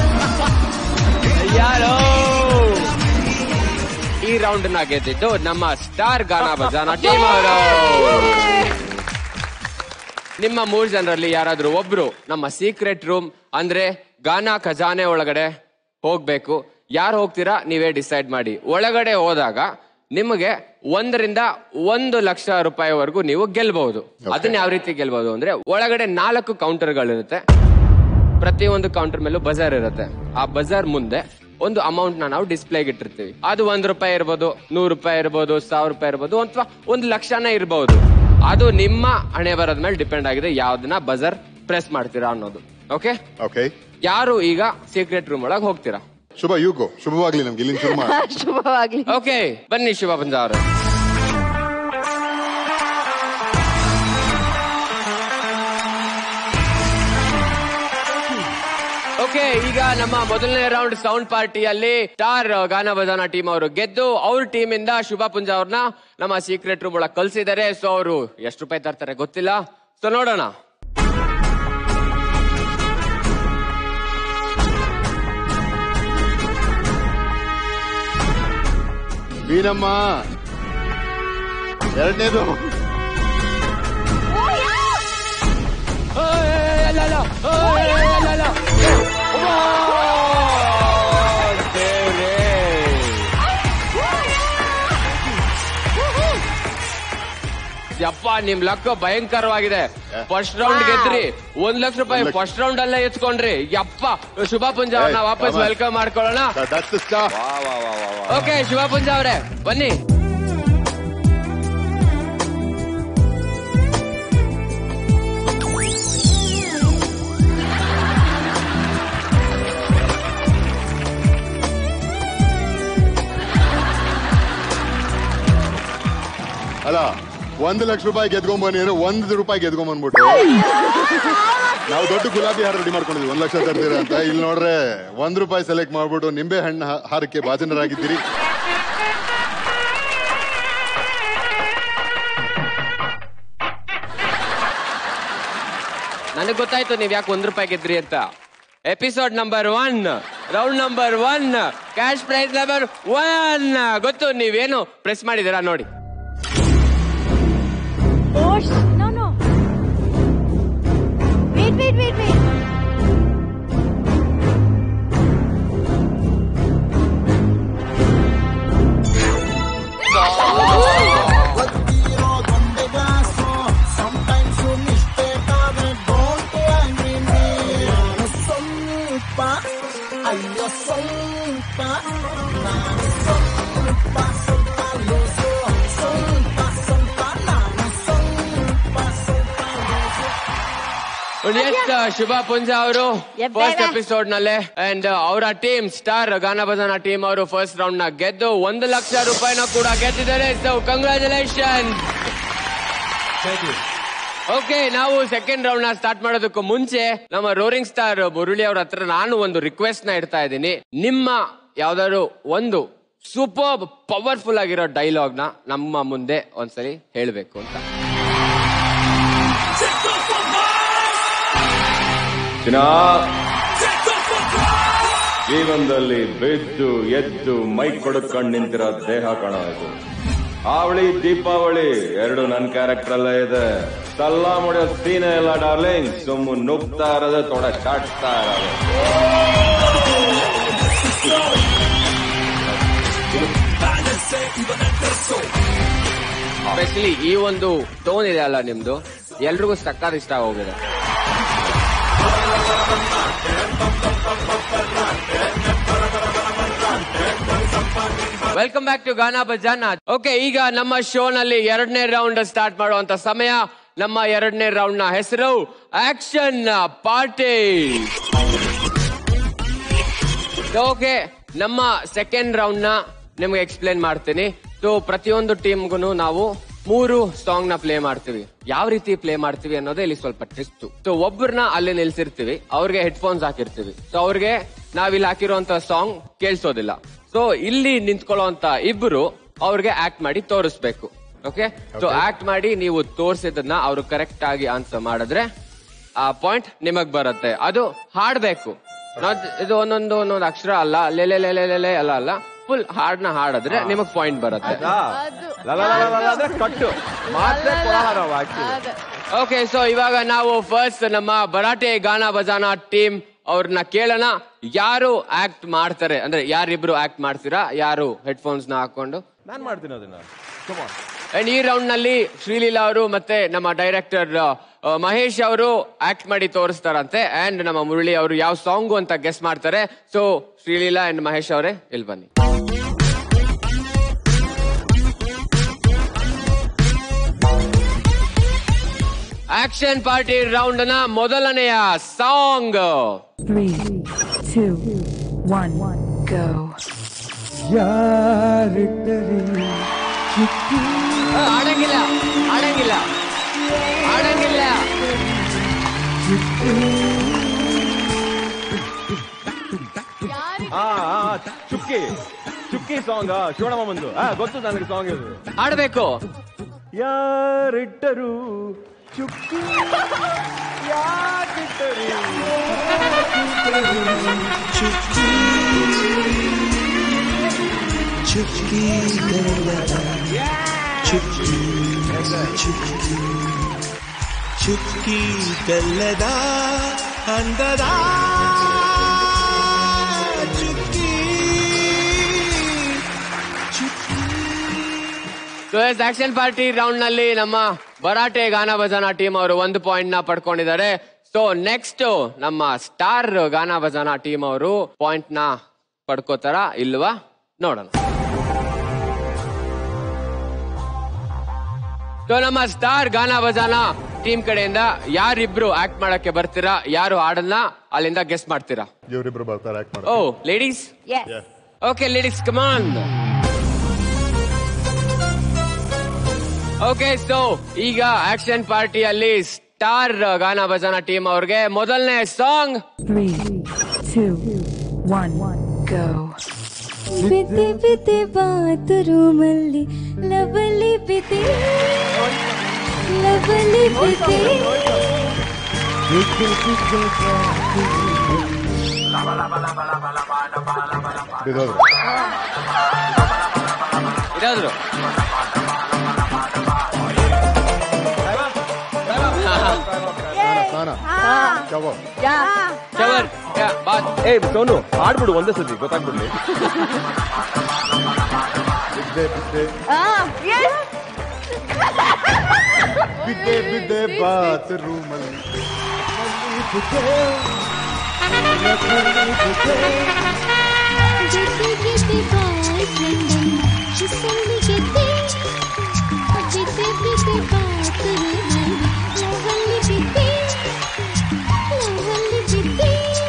ಯಾರೋ ಈ ರೌಂಡ್ ನ ಗೆದ್ದಿದ್ದು ನಮ್ಮ ಸ್ಟಾರ್ ಗಾನ ಬಜಾನ ಟೀಮ್ ಅವರು ನಿಮ್ಮ ಮೂರ್ ಜನರಲ್ಲಿ ಯಾರಾದ್ರೂ ಒಬ್ರು ನಮ್ಮ ಸೀಕ್ರೆಟ್ ರೂಮ್ ಅಂದ್ರೆ ಗಾನ ಖಜಾನೆ ಒಳಗಡೆ ಹೋಗ್ಬೇಕು ಯಾರು ಹೋಗ್ತೀರಾ ನೀವೇ ಡಿಸೈಡ್ ಮಾಡಿ ಒಳಗಡೆ ಹೋದಾಗ ನಿಮಗೆ ಒಂದರಿಂದ ಒಂದು ಲಕ್ಷ ರೂಪಾಯಿವರೆಗೂ ನೀವು ಗೆಲ್ಬಹುದು ಅದನ್ನ ಯಾವ ರೀತಿ ಗೆಲ್ಬಹುದು ಅಂದ್ರೆ ಒಳಗಡೆ ನಾಲ್ಕು ಕೌಂಟರ್ಗಳಿರುತ್ತೆ ಪ್ರತಿಯೊಂದು ಕೌಂಟರ್ ಮೇಲೂ ಬಜಾರ್ ಇರುತ್ತೆ ಆ ಬಜಾರ್ ಮುಂದೆ ಒಂದು ಅಮೌಂಟ್ ನ ನಾವು ಡಿಸ್ಪ್ಲೇಗೆ ಇಟ್ಟಿರ್ತೀವಿ ಅದು ಒಂದ್ ರೂಪಾಯಿ ಇರ್ಬೋದು ನೂರು ರೂಪಾಯಿ ಇರ್ಬೋದು ಸಾವಿರ ರೂಪಾಯಿ ಇರ್ಬೋದು ಅಥವಾ ಒಂದು ಲಕ್ಷನೇ ಇರ್ಬೋದು ಅದು ನಿಮ್ಮ ಹಣೆ ಬರೋದ್ ಮೇಲೆ ಡಿಪೆಂಡ್ ಆಗಿದೆ ಯಾವ್ದನ್ನ ಬಜಾರ್ ಪ್ರೆಸ್ ಮಾಡ್ತೀರಾ ಅನ್ನೋದು ಓಕೆ ಓಕೆ ಯಾರು ಈಗ ಸೀಕ್ರೆಟ್ ರೂಮ್ ಒಳಗೆ ಹೋಗ್ತೀರಾ ಶುಭ ಯುಗೋ ಶುಭವಾಗ್ಲಿ ನಮ್ಗೆ ಇಲ್ಲಿಂದ ಶುರು ಮಾಡಿ ಶುಭವಾಗ್ಲಿ ಓಕೆ ಬನ್ನಿ ಶಿವ ಪಂಜ ಅವ್ರೆ ಓಕೆ ಈಗ ನಮ್ಮ ಮೊದಲನೇ ರೌಂಡ್ ಸೌಂಡ್ ಪಾರ್ಟಿಯಲ್ಲಿ ಸ್ಟಾರ್ ಗಾನ ಬಜಾನ ಟೀಮ್ ಅವರು ಗೆದ್ದು ಅವ್ರ ಟೀಮ್ ಇಂದ ಶುಭ ಪುಂಜ ಅವ್ರನ್ನ ನಮ್ಮ ಸೀಕ್ರೆಟ್ ರೂಮ್ ಒಳಗೆ ಕಳ್ಸಿದ್ದಾರೆ ಸೊ ಅವರು ಎಷ್ಟು ರೂಪಾಯಿ ತರ್ತಾರೆ ಗೊತ್ತಿಲ್ಲ ಸೊ ನೋಡೋಣ ವೀರಮ್ಮ ಎರಡನೇದು ಯಪ್ಪ ನಿಮ್ ಲಕ್ ಭಯಂಕರವಾಗಿದೆ ಫಸ್ಟ್ ರೌಂಡ್ ಗೆದ್ರಿ ಒಂದ್ ಲಕ್ಷ ರೂಪಾಯಿ ಫಸ್ಟ್ ರೌಂಡ್ ಅಲ್ಲೇ ಎತ್ಕೊಂಡ್ರಿ ಯಪ್ಪ ಶುಭ ಪುಂಜ ಅವ್ರನ್ನ Hey, ವಾಪಸ್ come on. ವೆಲ್ಕಮ್ ಮಾಡ್ಕೊಳ್ಳೋಣ That's the stuff. ವಾ ವಾ ವಾ ವಾ ವಾ ಓಕೆ ಶಿವ ಪುಂಜ ಅವರೇ ಬನ್ನಿ ಅಲ್ಲ ಒಂದು ಲಕ್ಷ ರೂಪಾಯಿ ಗೆದ್ಕೊಂಡ್ ಬಂದಿರೋ ಒಂದು ರೂಪಾಯಿ ಗೆದ್ಕೊಂಡ್ ಬಂದ್ಬಿಟ್ಟು ನಾವು ದೊಡ್ಡ ಗುಲಾಬಿ ಹಾರ ರೆಡಿ ಮಾಡ್ಕೊಂಡಿದ್ವಿ ಒಂದ್ ಲಕ್ಷ ತರ್ತೀರ ಅಂತ ಇಲ್ಲಿ ನೋಡ್ರೆ ಒಂದ್ ರೂಪಾಯಿ ಸೆಲೆಕ್ಟ್ ಮಾಡ್ಬಿಟ್ಟು ನಿಂಬೆ ಹಣ್ಣು ಹಾ- ಹಾರಕ್ಕೆ ಭಾಜನರಾಗಿದ್ದೀರಿ ನನಗೆ ಗೊತ್ತಾಯ್ತು ನೀವ್ ಯಾಕೆ ಒಂದ್ ರೂಪಾಯಿ ಗೆದ್ರಿ ಅಂತ episode number one round number one cash prize number one ಗೊತ್ತು ನೀವೇನು ಪ್ರೆಸ್ ಮಾಡಿದೀರಾ ನೋಡಿ Oh, sh- no, no. Wait, wait, wait, wait. ಅಯ್ಯೋ ಸ್ವಲ್ಪ ಎಸ್ ಶುಭ ಪುಂಜ ಅವರು Yeah, ಫಸ್ಟ್ baby. ಎಪಿಸೋಡ್ ನಲ್ಲೇ ಅಂಡ್ ಅವರ ಟೀಮ್ ಸ್ಟಾರ್ ಗಾನ ಭಜನ ಟೀಮ್ ಅವರು ಫಸ್ಟ್ ರೌಂಡ್ ನ ಗೆದ್ದು ಒಂದು ಲಕ್ಷ ರೂಪಾಯಿನ ಕೂಡ ಗೆದ್ದಿದ್ದಾರೆ ಸೊ ಕಂಗ್ರಾಚುಲೇಷನ್ ಓಕೆ ನಾವು ಸೆಕೆಂಡ್ ರೌಂಡ್ ನ ಸ್ಟಾರ್ಟ್ ಮಾಡೋದಕ್ಕೂ ಮುಂಚೆ ನಮ್ಮ ರೋರಿಂಗ್ ಸ್ಟಾರ್ ಮುರಳಿ ಅವ್ರ ಹತ್ರ ನಾನು ಒಂದು ರಿಕ್ವೆಸ್ಟ್ ನ ಇಡ್ತಾ ಇದ್ದೀನಿ ನಿಮ್ಮ ಯಾವ್ದಾದ್ರು ಒಂದು ಸೂಪರ್ ಪವರ್ಫುಲ್ ಆಗಿರೋ ಡೈಲಾಗ್ ನ ನಮ್ಮ ಮುಂದೆ ಒಂದ್ಸಲಿ ಹೇಳ್ಬೇಕು ಅಂತ ಚಿನ್ನ ಜೀವನದಲ್ಲಿ ಬಿದ್ದು ಎದ್ದು ಮೈ ಕೊಡ್ಕೊಂಡು ನಿಂತಿರೋ ದೇಹ ಕಾಣ ಇದು ಆವಳಿ ದೀಪಾವಳಿ ಎರಡು ನನ್ನ ಕ್ಯಾರೆಕ್ಟರ್ ಅಲ್ಲೇ ಇದೆ ತಲ್ಲ ಮುಡಿಯೋ ಸೀನೆ ಎಲ್ಲ ಡಾರ್ಲಿಂಗ್ ಸುಮ್ಮ ನುಗ್ತಾ ಇರೋದು ತೊಡ ಚಾಟ್ತಾ ಇರೋದು ಸ್ಪೆಷಲಿ ಈ ಒಂದು ಟೋನ್ ಇದೆ ಅಲ್ಲ ನಿಮ್ದು ಎಲ್ರಿಗೂ ಸಕ್ಕತ್ ಇಷ್ಟ ಹೋಗಿದೆ welcome back to Gaana Bajana okay ಈಗ ನಮ್ಮ ಶೋ ನಲ್ಲಿ ಎರಡನೇ ರೌಂಡ್ ಸ್ಟಾರ್ಟ್ ಮಾಡುವಂತ ಸಮಯ ನಮ್ಮ ಎರಡನೇ ರೌಂಡ್ ನ ಹೆಸರು ಆಕ್ಷನ್ ಪಾರ್ಟಿ ಓಕೆ ನಮ್ಮ ಸೆಕೆಂಡ್ ರೌಂಡ್ ನ ನಿಮ್ಗೆ ಎಕ್ಸ್ಪ್ಲೇನ್ ಮಾಡ್ತೀನಿ ಸೊ ಪ್ರತಿಯೊಂದು ಟೀಮ್ಗೂ ನಾವು ಮೂರು ಸಾಂಗ್ ನ ಪ್ಲೇ ಮಾಡ್ತೀವಿ ಯಾವ ರೀತಿ ಪ್ಲೇ ಮಾಡ್ತೀವಿ ಅನ್ನೋದೇ ಇಲ್ಲಿ ಸ್ವಲ್ಪ ಟ್ವಿಸ್ಟ್ ಸೊ ಒಬ್ಬರನ್ನ ಅಲ್ಲಿ ನಿಲ್ಸಿರ್ತೀವಿ ಅವ್ರಿಗೆ ಹೆಡ್ಫೋನ್ಸ್ ಹಾಕಿರ್ತೀವಿ ಸೊ ಅವ್ರಿಗೆ ನಾವಿಲ್ಲಿ ಹಾಕಿರುವಂತ ಸಾಂಗ್ ಕೇಳಿಸೋದಿಲ್ಲ ಸೊ ಇಲ್ಲಿ ನಿಂತ್ಕೊಳ್ಳುವಂತ ಇಬ್ರು ಅವ್ರಿಗೆ ಆಕ್ಟ್ ಮಾಡಿ ತೋರಿಸ್ಬೇಕು ಓಕೆ ಸೊ ಆಕ್ಟ್ ಮಾಡಿ ನೀವು ತೋರಿಸಿದನ್ನ ಅವ್ರು ಕರೆಕ್ಟ್ ಆಗಿ ಆನ್ಸರ್ ಮಾಡಿದ್ರೆ ಆ ಪಾಯಿಂಟ್ ನಿಮಗ್ ಬರುತ್ತೆ ಅದು ಹಾಡ್ಬೇಕು ನಾವ್ ಇದು ಒಂದೊಂದು ಒಂದೊಂದು ಅಕ್ಷರ ಅಲ್ಲ ಲೆಲೆ ಲೆಲೆ ಲೆಲೆ ಅಲ್ಲ ಅಲ್ಲ ಫುಲ್ ಹಾಡ್ನ ಹಾಡಿದ್ರೆ ನಿಮಗ್ ಪಾಯಿಂಟ್ ಬರುತ್ತೆ ಕಟ್ಟು ಮಾತ್ರ ಕೊಡಲ್ಲ ನಾವು actually. ಓಕೆ ಸೊ ಇವಾಗ ನಾವು ಫಸ್ಟ್ ನಮ್ಮ ಬರಾಟೆ ಗಾನ ಬಜಾನ ಟೀಮ್ ಅವ್ರನ್ನ ಕೇಳೋಣ ಯಾರು ಆಕ್ಟ್ ಮಾಡ್ತಾರೆ ಅಂದ್ರೆ ಯಾರಿಬ್ರು ಆಕ್ಟ್ ಮಾಡ್ತೀರಾ ಯಾರು ಹೆಡ್ಫೋನ್ಸ್ ನ ಹಾಕೊಂಡು ನಾನ್ ಮಾಡ್ತೀನಿ ಅದನ್ನ Come on. ಅಂಡ್ ಈ ರೌಂಡ್ ನಲ್ಲಿ ಶ್ರೀಲೀಲಾ ಅವರು ಮತ್ತೆ ನಮ್ಮ ಡೈರೆಕ್ಟರ್ ಮಹೇಶ್ ಅವರು ಆಕ್ಟ್ ಮಾಡಿ ತೋರಿಸ್ತಾರಂತೆ ಅಂಡ್ ನಮ್ಮ ಮುರಳಿ ಅವರು ಯಾವ ಸಾಂಗು ಅಂತ ಗೆಸ್ ಮಾಡ್ತಾರೆ ಸೊ ಶ್ರೀಲೀಲಾ ಅಂಡ್ ಮಹೇಶ್ ಅವರೇ ಇಲ್ಲಿ ಬನ್ನಿ ಆಕ್ಷನ್ ಪಾರ್ಟಿ ರೌಂಡ್ ನ ಮೊದಲನೆಯ song Three, two, one, go. ಆಡಂಗಿಲ್ಲ ಆಡಂಗಿಲ್ಲ ಆಡಂಗಿಲ್ಲ ಆ, ಆ, ಚುಕ್ಕಿ ಚುಕ್ಕಿ ಸಾಂಗ್ ಶಿವಣಮ್ಮಂದು ಆ ಗೊತ್ತು ನನಗೆ ಸಾಂಗ್ ಇದು ಆಡ್ಬೇಕು ಯಾರಿಟ್ಟರು ಚುಕ್ಕಿ ಯಾರಿಟ್ಟರು ಚುಕ್ಕಿ ಕಲ್ಲದ ಚುಕ್ಕಿ ಚುಕ್ಕಿ ಚುಕ್ಕಿ ಕಲ್ಲದ ಅಂದದ ಚುಕ್ಕಿ ಆಕ್ಷನ್ ಪಾರ್ಟಿ ರೌಂಡ್ ನಲ್ಲಿ ನಮ್ಮ ಬರಾಟೆ ಗಾನ ಭಜನ ಟೀಮ್ ಅವರು ಒಂದು ಪಾಯಿಂಟ್ ನ ಪಡ್ಕೊಂಡಿದ್ದಾರೆ ಸೊ ನೆಕ್ಸ್ಟ್ ನಮ್ಮ ಸ್ಟಾರ್ ಗಾನ ಭಜನ ಟೀಮ್ ಅವರು ಪಾಯಿಂಟ್ ನ ಪಡ್ಕೋತಾರ ಇಲ್ವಾ ನೋಡೋಣ ಸೊ ನಮ್ಮ ಸ್ಟಾರ್ ಗಾನ ಭಜನ ಟೀಮ್ ಕಡೆಯಿಂದ ಯಾರಿಬ್ರು ಆಕ್ಟ್ ಮಾಡಕ್ಕೆ ಬರ್ತೀರಾ ಯಾರು ಹಾಡನ್ನ ಅಲ್ಲಿಂದ ಗೆಸ್ಟ್ ಮಾಡ್ತೀರಾ ಇವರಿಬ್ರು ಬರ್ತಾರೆ ಆಕ್ಟ್ ಮಾಡಿ ಓ ladies Yes. Okay ladies come on okay so ಈಗ ಆಕ್ಷನ್ ಪಾರ್ಟಿಯಲ್ಲಿ ಸ್ಟಾರ್ ಗಾನ ಭಜನ ಟೀಮ್ ಅವ್ರಿಗೆ ಮೊದಲನೇ song Three, two, one, go. ಬಿದ್ದೆ ಬಿದ್ದೆ ಬಾತ್ರೂಮಲ್ಲಿ ಲವಲಿ ಬಿದ್ದೆ ಲವಲಿ ಬಿದ್ದೆ ಬಿದ್ದೋದ್ರು ಇದಾದ್ರು ಸ್ನಾನ ಶವ ಶವರ್ ಬಾತ್ ಏ ಸೋನು ಆಡ್ಬಿಡು ಒಂದೇ ಸತಿ ಗೊತ್ತಾಗ್ಬಿಡ್ಲಿ ಬಿದ್ದೆ ಬಿದ್ದೆ ಬಿದ್ದೆ ಬಿದ್ದೆ ಬಾತ್ ರೂಮಲ್ಲಿ ಗೆದ್ದೆ ಗೆದ್ದೆ ಬಾಯ್ ಫ್ರೆಂಡನ್ನ ಕಿಸಲ್ಲಿ ಗೆದ್ದೆ ಬಿದ್ದೆ ಬಿದ್ದೆ ಬಾತ್ರೂಮಲ್ಲಿ ಲವಲಿ ಬಿದ್ದೆ ಲವಲಿ ಬಿದ್ದೆ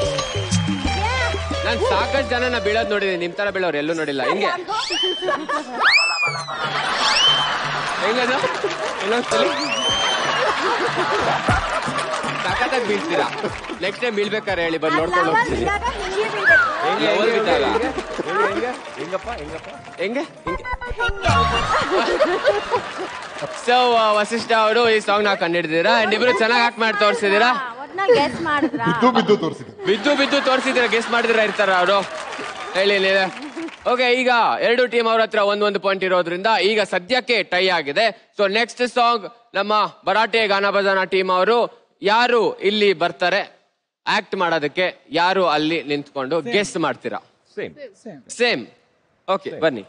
ನಾನ್ ಸಾಕಷ್ಟು ಜನನ ಬೀಳೋದ್ ನೋಡಿದೀನಿ ನಿಮ್ ತರ ಬೀಳೋರು ಎಲ್ಲೂ ನೋಡಿಲ್ಲ ಹಿಂಗೆ ಹೆಂಗದು ಇನ್ನೊಂದ್ಸಲಿ ಸಖತ್ತಾಗಿ ಬೀಳ್ತೀರಾ ನೆಕ್ಸ್ಟ್ ಟೈಮ್ ಬೀಳ್ಬೇಕಾರೆ ಹೇಳಿ ಬಂದು ನೋಡ್ಕೊಂಡು ಹೋಗ್ತೀನಿ ಹೆಂಗೆ level ಬಿದ್ದಾಗ? ಹೆಂಗಪ್ಪ ಹೆಂಗಪ್ಪ ಹೆಂಗೆ ಹಿಂಗೆ ಸೊ ವಸಿಷ್ಠ ಅವರು ಈ ಸಾಂಗ್ ನ ಕಂಡಿಡ್ದಿರಾ ಅಂಡ್ ಇಬ್ರು ಚೆನ್ನಾಗಿ ಆಕ್ಟ್ ಮಾಡಿ ತೋರಿಸಿದೀರಾ ಗೆಸ್ ಮಾಡಿದ್ರಾ ಬಿದ್ದು ಬಿದ್ದು ತೋರಿಸಿದೆ ಬಿದ್ದು ಬಿದ್ದು ತೋರಿಸಿದ್ರೆ ಗೆಸ್ ಮಾಡಿದ್ರೆ ಇರ್ತಾರ ಅವರು ಹೇಳಿ ಓಕೆ ಈಗ ಎರಡು ಟೀಮ್ ಅವ್ರ ಹತ್ರ ಒಂದ್ ಒಂದು ಪಾಯಿಂಟ್ ಇರೋದ್ರಿಂದ ಈಗ ಸದ್ಯಕ್ಕೆ ಟೈ ಆಗಿದೆ ಸೊ ನೆಕ್ಸ್ಟ್ ಸಾಂಗ್ ನಮ್ಮ ಬರಾಟೆ ಗಾನ ಭಜನ ಟೀಮ್ ಅವರು ಯಾರು ಇಲ್ಲಿ ಬರ್ತಾರೆ ಆಕ್ಟ್ ಮಾಡೋದಕ್ಕೆ ಯಾರು ಅಲ್ಲಿ ನಿಂತ್ಕೊಂಡು ಗೆಸ್ ಮಾಡ್ತೀರಾ ಸೇಮ್ ಸೇಮ್ ಓಕೆ ಬನ್ನಿ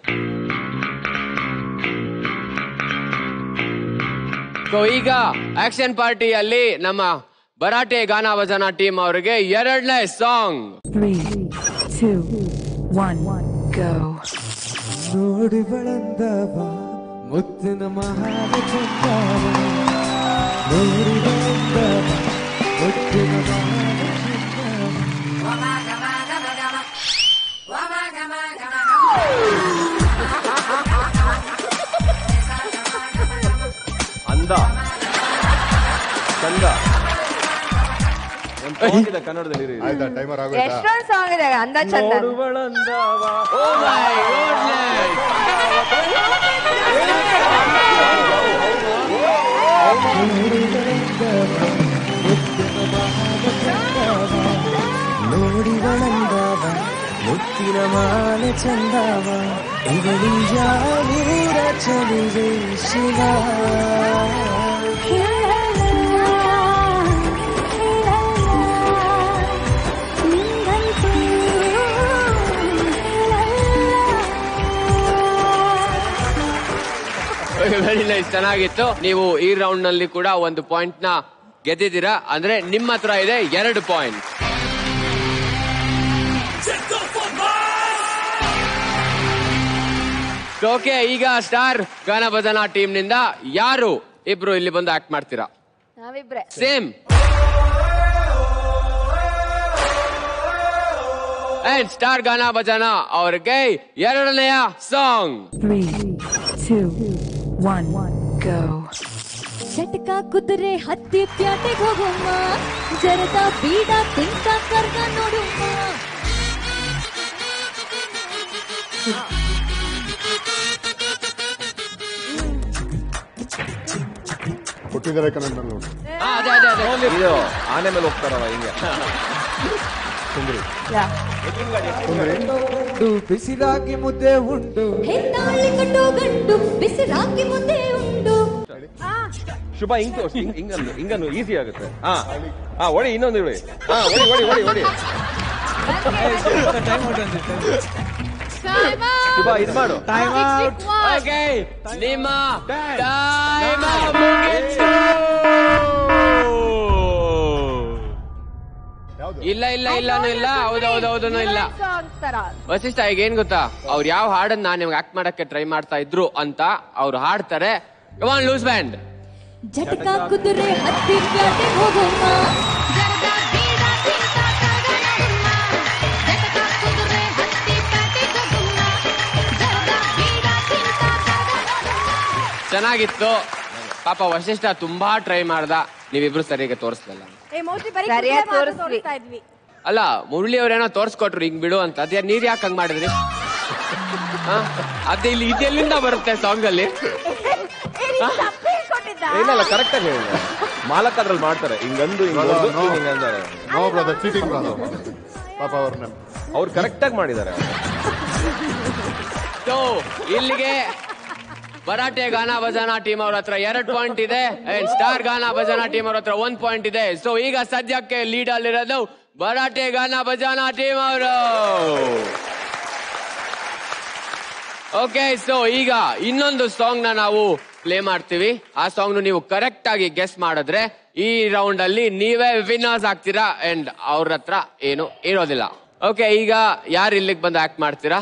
ಸೊ ಈಗ ಆಕ್ಷನ್ ಪಾರ್ಟಿಯಲ್ಲಿ ನಮ್ಮ ಬರಾಟೆ ಗಾನ ಭಜನ ಟೀಮ್ ಅವರಿಗೆ ಎರಡನೇ song Three, two, one, go. ನೋಡಿ ಬಳಂದವ ಮುತ್ತಿನ ಮಹಾಲ ಚಂದವ ನೋಡಿ ಬಳಂದವ ಮುತ್ತಿನ ಮಹಾಲ ಅಂದ ಚಂದ ಒಂದ್ song ಇದೆ ಕನ್ನಡದಲ್ಲಿ ಇರಿ. ಆಯ್ತಾ ಟೈಮರ್ ಆಗೋಯ್ತಾ ಎಷ್ಟೊಂದು ಸಾಂಗ್ ಇದೆ ಅಂದ ಚಂದ ನೋಡುವಳಂದವ. Oh my goodness! ನೋಡಿ ಬಳಂದವ ಮುತ್ತಿನ ಮಾಲೆ ಚಂದವ ಇವಳಿ ಜಾವೀರ ಚಲಿವೆ ಶಿವ ವೆರಿ ನೈಸ್ ಚೆನ್ನಾಗಿತ್ತು ನೀವು ಈ ರೌಂಡ್ ನಲ್ಲಿ ಕೂಡ ಒಂದು ಪಾಯಿಂಟ್ ನ ಗೆದ್ದಿದ್ದೀರಾ ಅಂದ್ರೆ ನಿಮ್ಮ ಹತ್ರ ಇದೆ ಎರಡು ಪಾಯಿಂಟ್ ಓಕೆ ಈಗ ಸ್ಟಾರ್ ಗಾನ ಭಜನಾ ಟೀಮ್ ನಿಂದ ಯಾರು ಇಬ್ರು ಇಲ್ಲಿ ಬಂದು ಆಕ್ಟ್ ಮಾಡ್ತೀರಾ ನಾವಿಬ್ರೆ ಸೇಮ್ ಅಂಡ್ ಸ್ಟಾರ್ ಗಾನ ಭಜನಾ ಅವ್ರಿಗೆ ಎರಡನೆಯ song Three, two, one, go. ಚಟಕ ಕುದುರೆ ಹತ್ತಿ ಪ್ಯಾಟೆಗೆ ಹೋಗುಮ್ಮ ಜರದ ಬೀಡ ತಿಂಕ ಕರ್ಗ ನೋಡುಮ್ಮ ಕೊಟ್ಟಿದ್ದಾರೆ ಕನ್ನಡ ನೋಡಿ ಅದೇ ಅದೇ ಅದೇ ಇದು ಆನೆ ಮೇಲೆ ಹೋಗ್ತಾರಲ್ಲ ಹಿಂಗೆ ಸುಂದ್ರಿ ಉಂಡು ಬಿಸಿಲಾಗಿ ಮುದ್ದೆ ಉಂಡು ಹೆತ್ತಾಳಿ ಕಟ್ಟೋ ಗಂಡು ಬಿಸಿರಾಗಿ ಮುಂದೆ ಉಂಡು ಶುಭ ಹಿಂಗ್ ತೋರ್ಸಿ ಹಿಂಗ್ ಹಿಂಗನ್ನು ಹಿಂಗನ್ನು ಈಸಿ ಆಗುತ್ತೆ ಹಾ ಹಾ ಹೊಡಿ ಇನ್ನೊಂದು ಹೊಡಿ ಹಾ ಹೊಡಿ ಹೊಡಿ ಹೊಡಿ ಹೊಡಿ ಶುಭ ಇದು ಮಾಡು ಟೈಮ್ ಔಟ್ ಓಕೆ ನಿಮ್ಮ ಟೈಮ್ ಮುಗೀತು ಇಲ್ಲ ಇಲ್ಲ ಇಲ್ಲಾನು ಇಲ್ಲ ಹೌದೌದೌದನು ಇಲ್ಲ ಸಾಂಗ್ಸ್ ತರ ವಸಿಷ್ಠ ಈಗ ಏನ್ ಗೊತ್ತಾ ಅವ್ರು ಯಾವ ಹಾಡನ್ನ ನಿಮ್ಗೆ ಆಕ್ಟ್ ಮಾಡಕ್ಕೆ ಟ್ರೈ ಮಾಡ್ತಾ ಇದ್ರು ಅಂತ ಅವ್ರು ಹಾಡ್ತಾರೆ ಕಮಾನ್ ಲೂಸ್ ಬ್ಯಾಂಡ್ ಜಟಕ ಕುದುರೆ ಹತ್ತಿ ಪ್ಯಾಟೆಗೆ ಹೋಗುಮ್ಮ ಜರದ ಬೀಡ ತಿಂಕ ಕರ್ಗ ನೋಡುಮ್ಮ ಜಟಕ ಕುದುರೆ ಹತ್ತಿ ಪ್ಯಾಟೆಗೆ ಹೋಗುಮ್ಮ ಜರದ ಬೀಡ ತಿಂಕ ಕರ್ಗ ನೋಡುಮ್ಮ ಚೆನ್ನಾಗಿತ್ತು ಪಾಪ ವಸಿಷ್ಠ ತುಂಬಾ ಟ್ರೈ ಮಾಡ್ದ ನೀವಿಬ್ರು ಸರಿಯಾಗಿ ತೋರಿಸ್ಲಿಲ್ಲ ಸರಿಯಾಗಿ ತೋರಿಸ್ತಾ ಇದ್ವಿ ಅಲ್ಲ ಮುರಳಿ ಅವ್ರೇನೋ ತೋರ್ಸ್ಕೊಟ್ರು ಹಿಂಗ್ ಬಿಡು ಅಂತ ಅದೇ ನೀರ್ ಯಾಕೆ ಹಂಗ್ ಮಾಡಿದ್ರಿ ಆ? ಅದೇ ಇಲ್ಲಿ ಇದೆಲ್ಲಿಂದ ಬರುತ್ತೆ ಸಾಂಗ್ ಅಲ್ಲಿ ಇಲ್ಲ ಕರೆಕ್ಟ್ ಆಗಿ ಹೇಳಿದೆ ಮಾಲಕ್ ಅದ್ರಲ್ಲಿ ಮಾಡ್ತಾರೆ ಹಿಂಗಂದು ಹಿಂಗಂದು No, no. ಹಿಂಗಂದಾರೆ ನೋ ಬ್ರದರ್ ಚೀಟಿಂಗ್ ಬ್ರದರ್ ಪಾಪ ಅವ್ರನ್ನ ಅವ್ರು ಕರೆಕ್ಟ್ ಆಗಿ ಮಾಡಿದ್ದಾರೆ ಸೊ ಇಲ್ಲಿಗೆ ಭರಾಟೆ ಗಾನ ಭಜನಾ ಟೀಮ್ ಅವ್ರ ಹತ್ರ ಎರಡ್ ಪಾಯಿಂಟ್ ಇದೆ ಅಂಡ್ ಸ್ಟಾರ್ ಗಾನ ಭಜನಾ ಟೀಮ್ ಅವ್ರ ಹತ್ರ ಒಂದ್ ಪಾಯಿಂಟ್ ಇದೆ ಸೊ ಈಗ ಸದ್ಯಕ್ಕೆ ಲೀಡ್ ಅಲ್ಲಿರೋದು ಭರಾಟೆ ಗಾನ ಭಜನಾ ಟೀಮ್ ಅವರು ಓಕೆ ಸೊ ಈಗ ಇನ್ನೊಂದು ಸಾಂಗ್ ನ ನಾವು ಪ್ಲೇ ಮಾಡ್ತೀವಿ ಆ ಸಾಂಗ್ ನೀವು ಕರೆಕ್ಟ್ ಆಗಿ ಗೆಸ್ ಮಾಡಿದ್ರೆ ಈ ರೌಂಡ್ ಅಲ್ಲಿ ನೀವೇ ವಿನ್ನರ್ಸ್ ಆಗ್ತೀರಾ ಅಂಡ್ ಅವ್ರ ಹತ್ರ ಏನು ಇರೋದಿಲ್ಲ ಓಕೆ ಈಗ ಯಾರು ಇಲ್ಲಿಗೆ ಬಂದು ಆಕ್ಟ್ ಮಾಡ್ತೀರಾ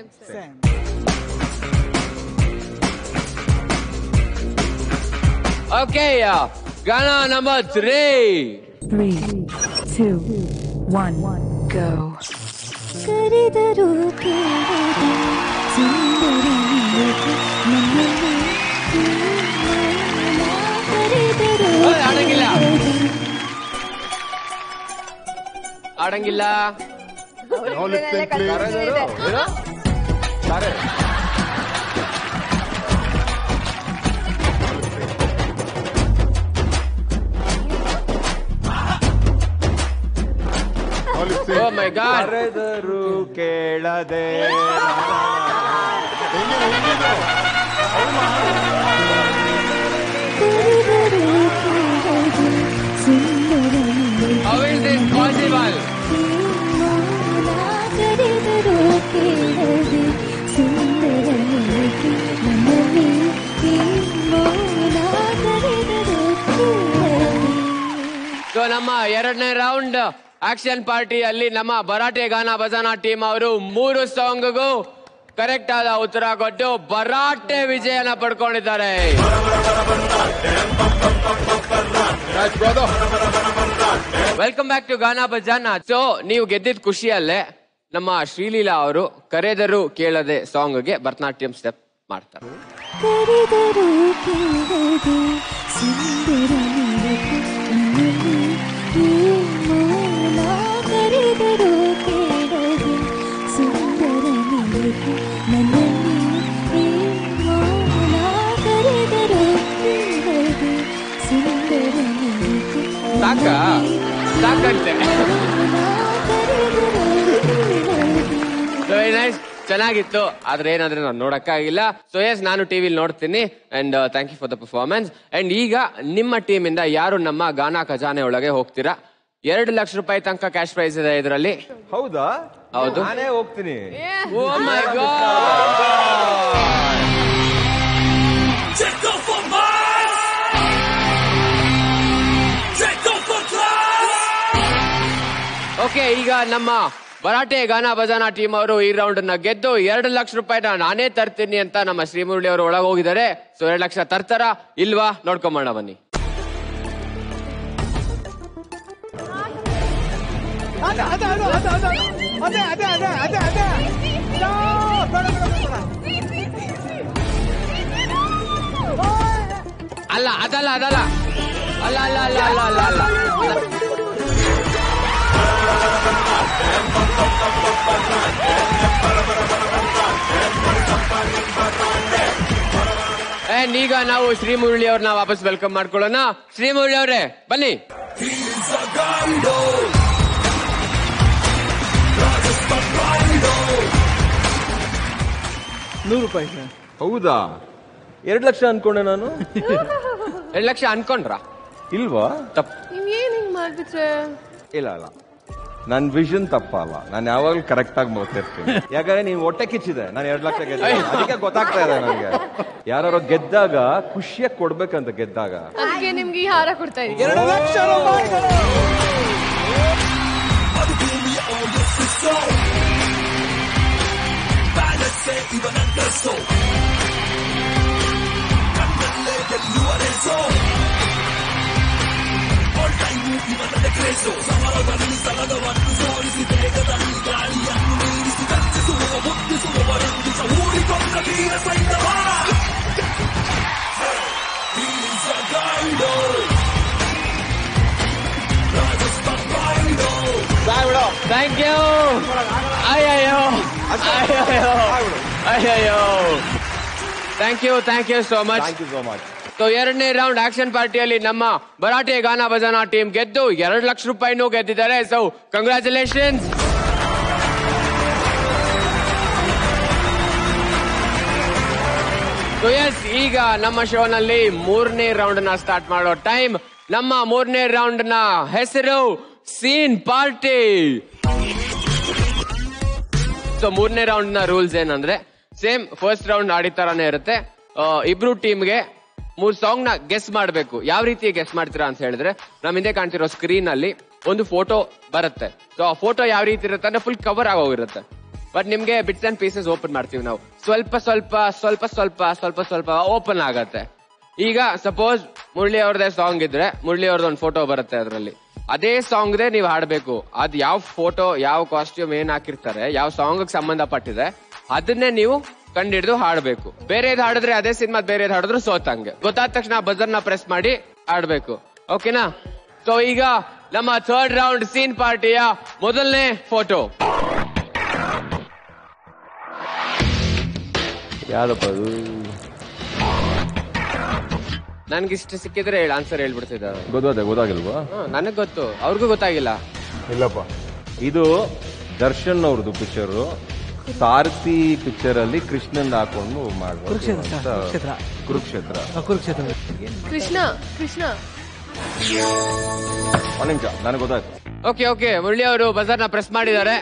okay Gaana number three Three, two, one, go. ಕರೆದರು ಕೇಳದೆ ಸುಂದರ ನಿನಗೆ ನನ್ನಲ್ಲಿ ಪ್ರೇಮ ಕರೆದರು ಓಯ್, ಆಡಂಗಿಲ್ಲ. ಆಡಂಗಿಲ್ಲ ಓ ಮೈ ಗಾಡ್ ಕರೆದರು ಕೇಳದೆ ಕರೆದರು ಕೇಳದೆ ಸುಂದರ ನಿನಗೆ ಹೌ ಇಸ್ ದಿಸ್ ಪಾಸಿಬಲ್ ಕರೆದರು ಕೇಳದೆ ಸುಂದರ ನಿನಗೆ ನನ್ನಲ್ಲಿ ಪ್ರೇಮ ಕರೆದರು ಕೇಳದೆ ಸೊ ನಮ್ಮ ಎರಡನೇ ರೌಂಡ್ ಆಕ್ಷನ್ ಪಾರ್ಟಿ ಅಲ್ಲಿ ನಮ್ಮ ಭರಾಟೆ ಗಾನ ಭಜನಾ ಟೀಮ್ ಅವರು ಮೂರು ಸಾಂಗ್ಗೂ ಕರೆಕ್ಟ್ ಆದ ಉತ್ತರ ಕೊಟ್ಟು ಭರಾಟೆ ವಿಜಯನ ಪಡ್ಕೊಂಡಿದ್ದಾರೆ welcome back to Gaana Bhajana so ನೀವು ಗೆದ್ದಿದ್ ಖುಷಿಯಲ್ಲೇ ನಮ್ಮ ಶ್ರೀಲೀಲಾ ಅವರು ಕರೆದರು ಕೇಳದೆ ಸಾಂಗ್ಗೆ ಭರತನಾಟ್ಯಂ ಸ್ಟೆಪ್ ಮಾಡ್ತಾರೆ ಕರೆದರು ಕೇಳದೆ ಸುಂದರ ನಿನಗೆ ನನ್ನಲ್ಲಿ ಪ್ರೇಮ ಕರೆದರು ಕೇಳದೆ ಸುಂದರ ನಿನಗೆ ನನ್ನಲ್ಲಿ ಪ್ರೇಮ ಕರೆದರು ಕೇಳದೆ ಸುಂದರ ನಿನಗೆ ಸಾಕ ಸಾಕಂತೆ ವೆರಿ ನೈಸ್ ಚೆನ್ನಾಗಿತ್ತು ಆದ್ರೆ ಏನಂದ್ರೆ ನಾನು ನೋಡಕ್ಕಾಗಿಲ್ಲ ಸೊ ಎಸ್ ನಾನು ಟಿವಿಲಿ ನೋಡ್ತೀನಿ and thank you for the performance and ಈಗ ನಿಮ್ಮ ಟೀಮ್ ಇಂದ ಯಾರು ನಮ್ಮ ಗಾನಾ ಖಜಾನೆ ಒಳಗೆ ಹೋಗ್ತೀರಾ ಎರಡು ಲಕ್ಷ ರೂಪಾಯಿ ತನಕ ಕ್ಯಾಶ್ ಪ್ರೈಸ್ ಇದೆ ಇದರಲ್ಲಿ ಹೌದಾ ಹೌದು ನಾನೇ ಹೋಗ್ತೀನಿ ಓ ಮೈ ಗಾಡ್ ಓಕೆ ಈಗ ನಮ್ಮ ಭರಾಟೆ ಗಾನ ಭಜನಾ ಟೀಮ್ ಅವರು ಈ ರೌಂಡ್ ನ ಗೆದ್ದು ಎರಡು ಲಕ್ಷ ರೂಪಾಯಿನ ನಾನೇ ತರ್ತೀನಿ ಅಂತ ನಮ್ಮ ಶ್ರೀಮುರಳಿ ಅವರು ಒಳಗೆ ಹೋಗಿದ್ದಾರೆ ಸೊ ಎರಡು ಲಕ್ಷ ತರ್ತಾರ ಇಲ್ವಾ ನೋಡ್ಕೊಂಬೋಣ ಬನ್ನಿ ಅದ ಅದ ಅದ ಅದ ಅದ ಅದೇ ಅದೇ ಅದೇ ಅದೇ ಅದೇ No, ಬೇಡ, ಬೇಡ, ಬೇಡ, ಬೇಡ. ಅಲ್ಲ ಅದಲ್ಲ ಅದಲ್ಲ ಅಲ್ಲ ಅಲ್ಲ ಅಲ್ಲ ಅಲ್ಲ ಅಲ್ಲ ಅಲ್ಲ ಅಂಡ್ ಈಗ ನಾವು ಶ್ರೀ ಮುರಳಿ ಅವ್ರನ್ನ ವಾಪಸ್ ವೆಲ್ಕಮ್ ಮಾಡ್ಕೊಳ್ಳೋಣ ಶ್ರೀ ಮುರಳಿ ಅವರೇ ಬನ್ನಿ ನೂರು ರೂಪಾಯಿ ಸರ್ ಹೌದಾ ಎರಡು ಲಕ್ಷ ಅನ್ಕೊಂಡೆ ನಾನು ಎರಡು ಲಕ್ಷ ಅನ್ಕೊಂಡ್ರ ಇಲ್ವಾ ತಪ್ಪ ನೀವ್ ಏನ್ ಹಿಂಗ್ ಮಾಡ್ಬಿಟ್ರೆ ಇಲ್ಲ ಇಲ್ಲ ನನ್ ವಿಷನ್ ತಪ್ಪಲ್ಲ ನಾನು ಯಾವಾಗ್ಲೂ ಕರೆಕ್ಟ್ ಆಗಿ ಮಾಡ್ತಿರ್ತೀನಿ ಯಾಕಂದ್ರೆ ನೀವು ಹೊಟ್ಟೆ ಕಿಚ್ಚಿದೆ ನಾನು ಎರಡು ಲಕ್ಷ ಗೆದ್ದೆ ಅದಕ್ಕೆ ಗೊತ್ತಾಗ್ತಾ ಇದೆ ನನಗೆ ಯಾರು ಗೆದ್ದಾಗ ಖುಷಿಯಾಗಿ ಕೊಡ್ಬೇಕಂತ ಗೆದ್ದಾಗ ಅದಕ್ಕೆ ನಿಮ್ಗೆ ಈ ಹಾರ ಕೊಡ್ತಾ ಇದ್ದೀನಿ ಎರಡು ಲಕ್ಷ ರೂಪಾಯಿಗಳು ಅಯ್ಯಯ್ಯೋ thank you thank you so much thank you so much so ಎರಡನೇ ರೌಂಡ್ ಆಕ್ಷನ್ ಪಾರ್ಟಿಯಲ್ಲಿ ನಮ್ಮ ಭರಾಟೆ ಗಾನ ಭಜನಾ ಟೀಮ್ ಗೆದ್ದು ಎರಡು ಲಕ್ಷ ರೂಪಾಯಿನೂ ಗೆದ್ದಿದ್ದಾರೆ ಸೊ ಕಂಗ್ರ್ಯಾಚುಲೇಷನ್ಸ್ ಸೊ ಎಸ್ ಈಗ ನಮ್ಮ ಶೋನಲ್ಲಿ ಮೂರನೇ ರೌಂಡ್ ನ ಸ್ಟಾರ್ಟ್ ಮಾಡೋ ಟೈಮ್ ನಮ್ಮ ಮೂರನೇ ರೌಂಡ್ ನ ಹೆಸರು ಸೀನ್ ಪಾರ್ಟಿ ಸೊ ಮೂರನೇ ರೌಂಡ್ ನ ರೂಲ್ಸ್ ಏನಂದ್ರೆ ಸೇಮ್ ಫಸ್ಟ್ ರೌಂಡ್ ಆಡಿ ತರಾನೇ ಇರುತ್ತೆ ಆ, ಇಬ್ರು ಟೀಮ್ಗೆ ಮೂರ್ ಸಾಂಗ್ ನ ಗೆಸ್ ಮಾಡ್ಬೇಕು ಯಾವ ರೀತಿ ಗೆಸ್ ಮಾಡ್ತೀರಾ ಅಂತ ಹೇಳಿದ್ರೆ ನಮ್ ಹಿಂದೆ ಕಾಣ್ತಿರೋ ಸ್ಕ್ರೀನ್ ಅಲ್ಲಿ ಒಂದು ಫೋಟೋ ಬರುತ್ತೆ ಸೊ ಆ ಫೋಟೋ ಯಾವ ರೀತಿ ಇರುತ್ತೆ ಅಂದ್ರೆ ಫುಲ್ ಕವರ್ ಆಗೋಗಿರುತ್ತೆ ಬಟ್ ನಿಮ್ಗೆ ಬಿಟ್ಸ್ ಅಂಡ್ ಪೀಸಸ್ ಓಪನ್ ಮಾಡ್ತೀವಿ ನಾವು ಸ್ವಲ್ಪ ಸ್ವಲ್ಪ ಸ್ವಲ್ಪ ಸ್ವಲ್ಪ ಸ್ವಲ್ಪ ಸ್ವಲ್ಪ ಓಪನ್ ಆಗತ್ತೆ ಈಗ ಸಪೋಸ್ ಮುರಳಿ ಅವ್ರದೇ ಸಾಂಗ್ ಇದ್ರೆ ಮುರಳಿ ಅವ್ರದ್ದು ಒಂದು ಫೋಟೋ ಬರುತ್ತೆ ಅದರಲ್ಲಿ ಅದೇ ಸಾಂಗ್ದೇ ನೀವು ಹಾಡ್ಬೇಕು ಅದ್ ಯಾವ ಫೋಟೋ ಯಾವ ಕಾಸ್ಟ್ಯೂಮ್ ಏನ್ ಹಾಕಿರ್ತಾರೆ ಯಾವ ಸಾಂಗ್ ಸಂಬಂಧಪಟ್ಟಿದೆ ಅದನ್ನೇ ನೀವು ಕಂಡಿಡಿದು ಹಾಡ್ಬೇಕು ಬೇರೆದ್ ಹಾಡಿದ್ರೆ ಅದೇ ಸಿನಿಮಾ ಬೇರೆದ್ ಹಾಡಿದ್ರು ಸೋತಂಗೆ ಗೊತ್ತಾದ ತಕ್ಷಣ ಬಜರ್ ನ ಪ್ರೆಸ್ ಮಾಡಿ ಹಾಡ್ಬೇಕು ಓಕೆನಾ ಸೊ ಈಗ ನಮ್ಮ ಥರ್ಡ್ ರೌಂಡ್ ಸೀನ್ ಪಾರ್ಟಿಯ ಮೊದಲನೇ ಫೋಟೋ ಯಾವ್ದಪ್ಪ ಅದು ನನ್ಗಿಷ್ಟು ಸಿಕ್ಕಿದ್ರೆ ಹೇಳಿ ಆನ್ಸರ್ ಹೇಳ್ಬಿಡ್ತಿದ್ದ ಗೊತ್ತಾದೆ ಗೊತ್ತಾಗಿಲ್ವಾ ನನಗ್ ಗೊತ್ತು ಅವ್ರಿಗೂ ಗೊತ್ತಾಗಿಲ್ಲ ಇಲ್ಲಪ್ಪ ಇದು ದರ್ಶನ್ ಅವ್ರದ್ದು ಪಿಕ್ಚರ್ ಸಾರಥಿ ಪಿಕ್ಚರ್ ಅಲ್ಲಿ ಕೃಷ್ಣನ್ ಹಾಕೊಂಡು ಮಾಡ್ಬೋದು ಕುರುಕ್ಷೇತ್ರ, ಅಂತ ಕುರುಕ್ಷೇತ್ರ. ಕುರುಕ್ಷೇತ್ರ ಕುರುಕ್ಷೇತ್ರ ಕೃಷ್ಣ ಕೃಷ್ಣ ಒಂದ್ ನಿಮಿಷ ನನಗೆ ಗೊತ್ತಾಯ್ತು ಓಕೆ ಓಕೆ ಮುರಳಿ ಅವರು ಬಜಾರ್ ನ ಪ್ರೆಸ್ ಮಾಡಿದ್ದಾರೆ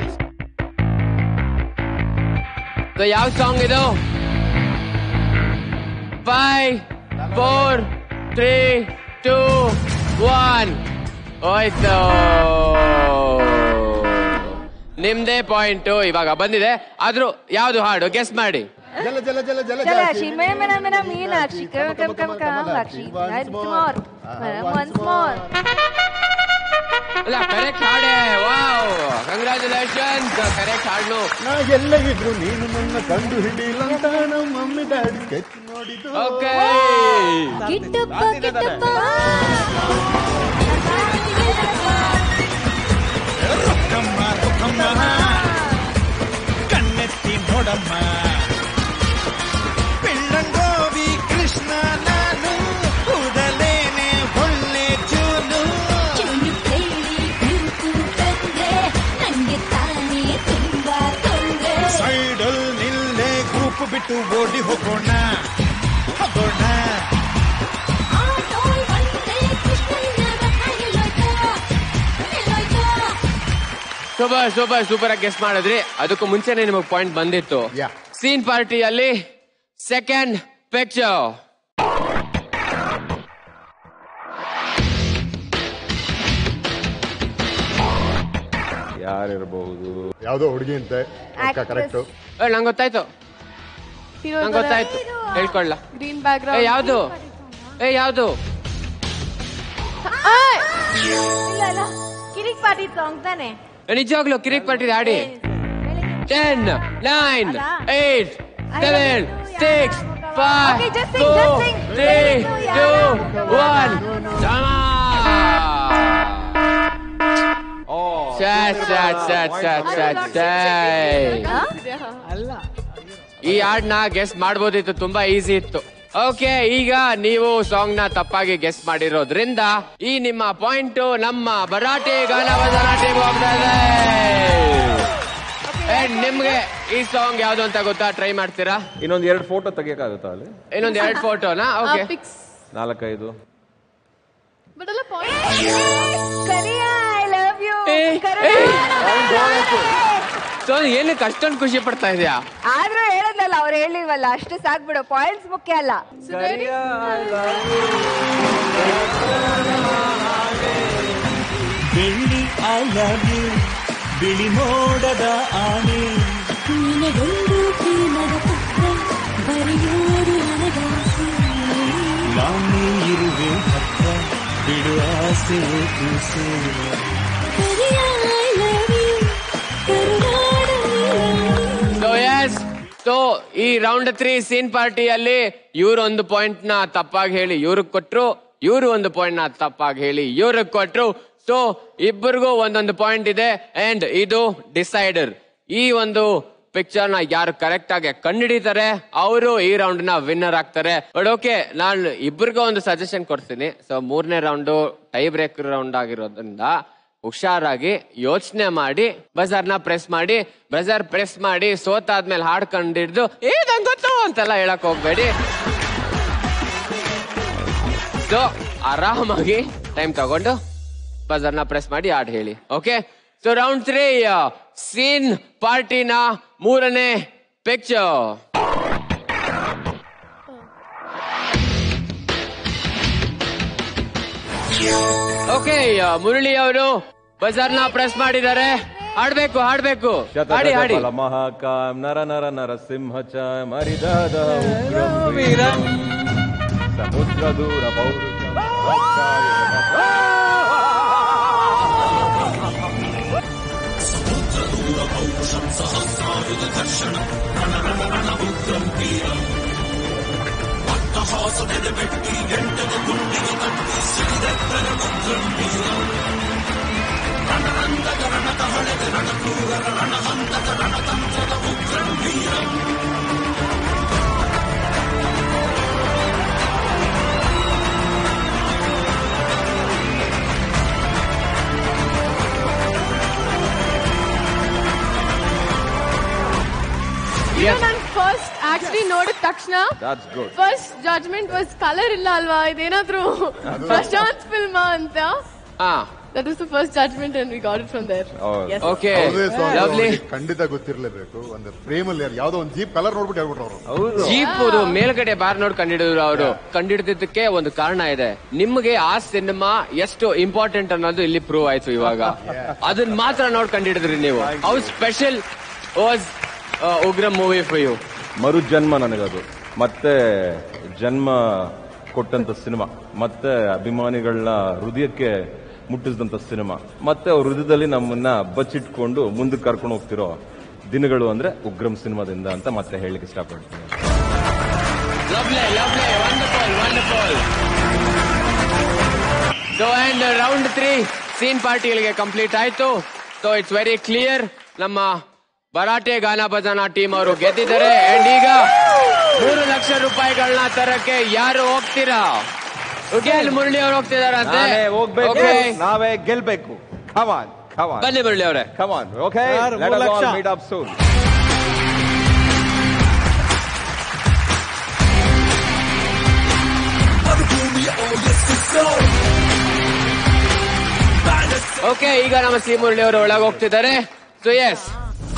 So, ಯಾವ ಸಾಂಗ್ ಇದು five four three two one ಹೋಯ್ತು ನಿಮ್ದೇ ಪಾಯಿಂಟ್ ಇವಾಗ ಬಂದಿದೆ ಆದ್ರೂ ಯಾವ್ದು ಹಾಡು ಗೆಸ್ ಮಾಡಿ ಜಲ ಜಲ ಜಲ ಜಲ ಜಲಾಶಿ ಮೇನ ಮೇನ ಮೇನ ಮೀನಾಕ್ಷಿ ಕಮ ಕಮ ಕಮ ಕಾಮಾಕ್ಷಿ ಮೋರ್ ಒನ್ಸ್ ಮೋರ್ ಅಲ್ಲ ಕರೆಕ್ಟ್ ಹಾಡೆ ವಾವ್ ಕಂಗ್ರಾಚುಲೇಷನ್ ಕರೆಕ್ಟ್ ಹಾಡ್ನು ನಾ ಎಲ್ಲ ಇದ್ರು ನೀನು ನನ್ನ ಕಂಡು ಹಿಡಿಲ್ಲ ಅಂತ ನಮ್ಮ ಮಮ್ಮಿ ಡ್ಯಾಡಿ ಸ್ಕೆಚ್ ನೋಡಿದ್ದು ಓಕೆ ಗಿಟ್ಟಪ್ಪ ಗಿಟ್ಟಪ್ಪ ರೊಕ್ಕಮ್ಮ ರೊಕ್ಕಮ್ಮ ಕಣ್ಣೆತ್ತಿ ನೋಡಮ್ಮ ಬೆಳ್ಳಂಗೋವಿ ಕೃಷ್ಣ ನಾನು ಕೂದಲೇನೆ ಒಳ್ಳೆ ಜೂನು ಚೂರು ಕೇಳಿ ಬಿರುಕು ತಂದೆ ನಂಗೆ ತಾನೇ ತುಂಬಾ ತೊಂದ್ರೆ ಸೈಡಲ್ ನಿಲ್ಲೇ ಗ್ರೂಪ್ ಬಿಟ್ಟು ಓಡಿ ಹೋಗೋಣ ಹೋಗೋಣ ಆಟೋ ಬಂದೆ ಕೃಷ್ಣನ ಎಲ್ಲೋಯ್ತಾ ಎಲ್ಲೋಯ್ತಾ ಸೂಪರ್ ಸೂಪರ್ ಸೂಪರ್ ಆಗಿ ಗೆಸ್ ಮಾಡಿದ್ರಿ ಅದಕ್ಕೂ ಮುಂಚೆನೆ ನಿಮಗೆ ಪಾಯಿಂಟ್ ಬಂದಿತ್ತು ಸೀನ್ ಪಾರ್ಟಿಯಲ್ಲಿ ಸೆಕೆಂಡ್ ಪಿಕ್ಚರ್ ಯಾರಿರಬಹುದು ಯಾವ್ದೋ ಹುಡುಗಿ ಅಂತೆ ಕರೆಕ್ಟ್ ನಂಗೆ ಗೊತ್ತಾಯ್ತು ನಂಗೆ ಗೊತ್ತಾಯ್ತು ಹೇಳ್ಕೊಳ್ಳ ಗ್ರೀನ್ ಏ ಬ್ಯಾಕ್ಗ್ರೌಂಡ್ ಯಾವ್ದು ಏ ಯಾವ್ದು ಇಲ್ಲ ಇಲ್ಲ ಕಿರಿಕ್ ಪಾಟಿ ಸಾಂಗ್ ತಾನೆ ಏ, ನಿಜವಾಗ್ಲೂ ಕಿರಿಕ್ ಪಟ್ಟಿದೆ ಹಾಡಿ ten nine eight seven six five Okay, just sing, two just sing. Three two one ಅಲ್ಲ ಈ ಹಾಡ್ನ ಗೆಸ್ ಮಾಡ್ಬೋದಿತ್ತು ತುಂಬಾ ಈಸಿ ಇತ್ತು ಓಕೆ ಈಗ ನೀವು ಸಾಂಗ್ ನ ತಪ್ಪಾಗಿ ಗೆಸ್ ಮಾಡಿರೋದ್ರಿಂದ ಈ ನಿಮ್ಮ ಪಾಯಿಂಟ್ ನಮ್ಮ ಭರಾಟೆ ಗಾನ ಭಜನಾ ಟೀಮ್ ಹೋಗ್ತಾ ಇದೆ And ನಿಮ್ಗೆ ಈ ಸಾಂಗ್ ಯಾವ್ದು ಅಂತ ಗೊತ್ತಾ ಟ್ರೈ ಮಾಡ್ತೀರಾ ಇನ್ನೊಂದ್ ಎರಡು ಫೋಟೋ ತೆಗಿಯಕ್ಕಾಗುತ್ತಾ ಅಲ್ಲಿ ಇನ್ನೊಂದ್ ಎರಡು ಫೋಟೋನಾ ಓಕೆ ಪಿಕ್ಸ್ ನಾಲ್ಕೈದು ಬಟ್ ಅಲ್ಲ point Kariya I love you so ಏನಕ್ಕೆ ಅಷ್ಟೊಂದು ಖುಷಿ ಪಡ್ತಾ ಇದೆಯಾ ಆದ್ರೂ ಹೇಳದ್ಲಲ್ಲ ಅವ್ರು ಹೇಳಿಲ್ವಲ್ಲ ಅಷ್ಟು ಸಾಕ್ಬಿಡು ಪಾಯಿಂಟ್ಸ್ ಮುಖ್ಯ ಅಲ್ಲ ಬೆಳ್ಳಿ ಐ ಲವ್ ಯು ಬಿಳಿ ಮೋಡದ ಆನೆ ನಿನಗೊಂದು ಪ್ರೇಮದ ಪತ್ರ ಬರೆಯೋದು ನನಗಾಸೆ ನಾನೇ ಇರುವೆ ಹತ್ರ ಬಿಡು ಆಸೆ ಕೂಸೆ ಕರಿಯ I love you, ಕರುನಾಡು ಸೊ ಎಸ್ ಸೊ ಈ ರೌಂಡ್ ತ್ರೀ ಸೀನ್ ಪಾರ್ಟಿಯಲ್ಲಿ ಇವ್ರು ಒಂದು ಪಾಯಿಂಟ್ ನ ತಪ್ಪಾಗಿ ಹೇಳಿ ಇವ್ರಿಗೆ ಕೊಟ್ರು ಇವ್ರು ಒಂದು ಪಾಯಿಂಟ್ ನ ತಪ್ಪಾಗಿ ಹೇಳಿ ಇವ್ರಿಗೆ ಕೊಟ್ರು ಸೊ ಇಬ್ಬರಿಗೂ ಒಂದೊಂದು ಪಾಯಿಂಟ್ ಇದೆ ಅಂಡ್ ಇದು ಡಿಸೈಡರ್ ಈ ಒಂದು ಪಿಕ್ಚರ್ ನ ಯಾರು ಕರೆಕ್ಟ್ ಆಗಿ ಕಂಡಿಡಿತಾರೆ ಅವರು ಈ ರೌಂಡ್ ನ ವಿನ್ನರ್ ಆಗ್ತಾರೆ ಬಟ್ ಓಕೆ ನಾನು ಇಬ್ಬರಿಗೂ ಒಂದು ಸಜೆಷನ್ ಕೊಡ್ತೀನಿ ಸೊ ಮೂರನೇ ರೌಂಡ್ ಟೈ ಬ್ರೇಕ್ ರೌಂಡ್ ಆಗಿರೋದ್ರಿಂದ ಹುಷಾರಾಗಿ ಯೋಚನೆ ಮಾಡಿ ಬಜಾರ್ ನ ಪ್ರೆಸ್ ಮಾಡಿ ಬಜಾರ್ ಪ್ರೆಸ್ ಮಾಡಿ ಸೋತಾದ್ಮೇಲೆ ಹಾಡ್ ಕಂಡಿಡ್ದು ಏ ನಂಗ್ ಗೊತ್ತು ಅಂತೆಲ್ಲ ಹೇಳಕ್ ಹೋಗ್ಬೇಡಿ ಸೊ ಆರಾಮಾಗಿ ಟೈಮ್ ತಗೊಂಡು ಬಜಾರ್ನ ಪ್ರೆಸ್ ಮಾಡಿ ಹಾಡ್ ಹೇಳಿ okay so round three scene ಪಾರ್ಟಿನ ಮೂರನೇ ಪಿಕ್ಚರ್ ಓಕೆ ಮುರಳಿ ಅವರು ಬಜಾರ್ನ ಪ್ರೆಸ್ ಮಾಡಿದ್ದಾರೆ ಹಾಡ್ಬೇಕು ಹಾಡ್ಬೇಕು ಹಾಡಿ ಹಾಡಿ ಶತಶತಫಲ ಮಹಾಕಾಂ ನರ ನರ ನರ ಸಿಂಹ ಚ ಮರಿದಾದ ಉಗ್ರಂ ವೀರಂ ಸಮುದ್ರ ದೂರ ಪೌರುಷಂ You know, ನಾನು ಫಸ್ಟ್ ಆಕ್ಚುಲಿ ನೋಡಿದ ತಕ್ಷಣ That's good. First judgement was colour ಇಲ್ಲ ಅಲ್ವಾ ಇದೇನಾದ್ರೂ ಪ್ರಶಾಂತ್ ಫಿಲ್ಮ್ ಅಂತ ಹಾ that was the first judgement and we got it from there okay ಅವ್ರದೇ song ಲವ್ಲಿ ಅವ್ರಿಗೆ ಖಂಡಿತ ಗೊತ್ತಿರ್ಲೇಬೇಕು ಒಂದು ಫ್ರೇಮ್ ಅಲ್ಲಿ ಯಾವ್ದೋ ಒಂದು ಜೀಪ್ ಕಲರ್ ನೋಡ್ಬಿಟ್ಟು ಹೇಳ್ಬಿಟ್ರು ಅವರು ಜೀಪ್ ಮೇಲ್ಗಡೆ ಬಾರ್ ನೋಡಿ ಕಂಡಿಡಿದ್ರು ಅವರು ಕಂಡಿಡಿದ್ದಕ್ಕೆ ಒಂದು ಕಾರಣ ಇದೆ ನಿಮ್ಗೆ ಆ ಸಿನಿಮಾ ಎಷ್ಟು ಇಂಪಾರ್ಟೆಂಟ್ ಅನ್ನೋದು ಇಲ್ಲಿ ಪ್ರೂವ್ ಆಯ್ತು ಇವಾಗ ಅದನ್ನ ಮಾತ್ರ ನೋಡ್ ಕಂಡಿಡಿದ್ರಿ ನೀವು how special was Ugra movie for you ಮರು ಜನ್ಮ ನನಗದು ಮತ್ತೆ ಜನ್ಮ ಕೊಟ್ಟಂತ ಸಿನಿಮಾ ಮತ್ತೆ ಅಭಿಮಾನಿಗಳನ್ನ ಹೃದಯಕ್ಕೆ ಮುಟ್ಟಿಸಿದಂತ ಸಿನಿಮಾ ಮತ್ತೆ ಅವ್ರ ಹೃದಯದಲ್ಲಿ ನಮ್ಮನ್ನ ಬಚ್ಚಿಟ್ಕೊಂಡು ಮುಂದಕ್ಕೆ ಕರ್ಕೊಂಡು ಹೋಗ್ತಿರೋ ದಿನಗಳು ಅಂದ್ರೆ ಉಗ್ರಂ ಸಿನಿಮಾದಿಂದ ಅಂತ ಮತ್ತೆ ಹೇಳಲಿಕ್ಕೆ ಇಷ್ಟಪಡ್ತೀನಿ lovely lovely wonderful wonderful so and round three scene ಪಾರ್ಟಿಗಳಿಗೆ ಕಂಪ್ಲೀಟ್ ಆಯ್ತು ಸೊ ಇಟ್ಸ್ ವೆರಿ ಕ್ಲಿಯರ್ ನಮ್ಮ ಬರಾಟೆ ಗಾನ ಭಜನಾ ಟೀಮ್ ಅವರು ಗೆದ್ದಿದ್ದಾರೆ ಅಂಡ್ ಈಗ ಮೂರು ಲಕ್ಷ ರೂಪಾಯಿಗಳನ್ನ ತರಕ್ಕೆ ಯಾರು ಹೋಗ್ತೀರಾ ಉಗೇಲ್ ಮುರಳಿ ಅವರು ಹೋಗ್ತಿದಾರಂತೆ ನಾನೇ ಹೋಗ್ಬೇಕು Okay. ನಾವೇ ಗೆಲ್ಬೇಕು ಖವಾನ್ ಖವಾನ್ ಬನ್ನಿ ಮುರಳಿ ಅವರೇ ಖವಾನ್ ಓಕೆ ಸರ್, ಲೆಟ್ ಮೂರು us lakh. All meet up soon okay ಈಗ ನಮ್ಮ ಸಿ ಮುರಳಿ ಅವರು ಒಳಗೆ ಹೋಗ್ತಿದ್ದಾರೆ ಸೊ ಎಸ್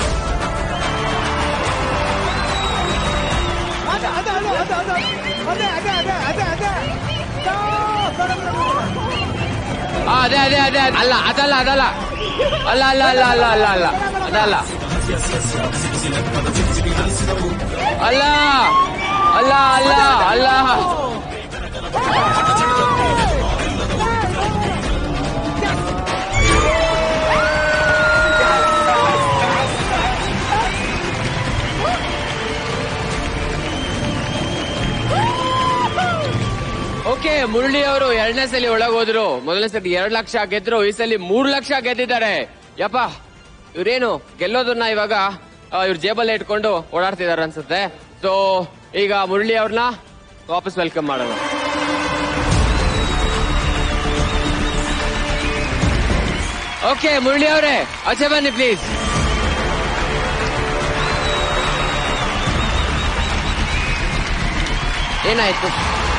ಅದ ಅದ ಅದ ಅದ ಅದ ಅದೇ ಅದೇ ಅದೇ ಅದೇ ಅದೇ ಅದೇ ಅದೇ ಅದೇ ಅದೇ. ಅಲ್ಲ ಅದಲ್ಲ ಅದಲ್ಲ ಅಲ್ಲ ಅಲ್ಲ ಅಲ್ಲ ಅಲ್ಲ ಅಲ್ಲ ಅಲ್ಲ ಅದಲ್ಲ ಅಲ್ಲ ಅಲ್ಲ ಅಲ್ಲ ಅಲ್ಲ ಓಕೆ ಮುರಳಿ ಅವರು ಎರಡನೇ ಸಲ ಒಳಗ್ ಹೋದ್ರು ಮೊದಲನೇ ಸಲ ಎರಡ್ ಲಕ್ಷ ಗೆದ್ರು ಈ ಸಲ ಮೂರ್ ಲಕ್ಷ ಗೆದ್ದಿದ್ದಾರೆ ಯಪ್ಪ ಇವ್ರೇನು ಗೆಲ್ಲೋದನ್ನ ಇವಾಗ ಆ, ಇವ್ರ ಜೇಬಲ್ಲೇ ಇಟ್ಕೊಂಡು ಓಡಾಡ್ತಿದಾರೆ ಅನ್ಸುತ್ತೆ ಸೊ ಈಗ ಮುರಳಿ ಅವ್ರನ್ನ ವಾಪಸ್ ವೆಲ್ಕಮ್ ಮಾಡೋಣ ಓಕೆ ಮುರಳಿ ಅವರೇ ಆಚೆ ಬನ್ನಿ ಪ್ಲೀಸ್ ಏನಾಯ್ತು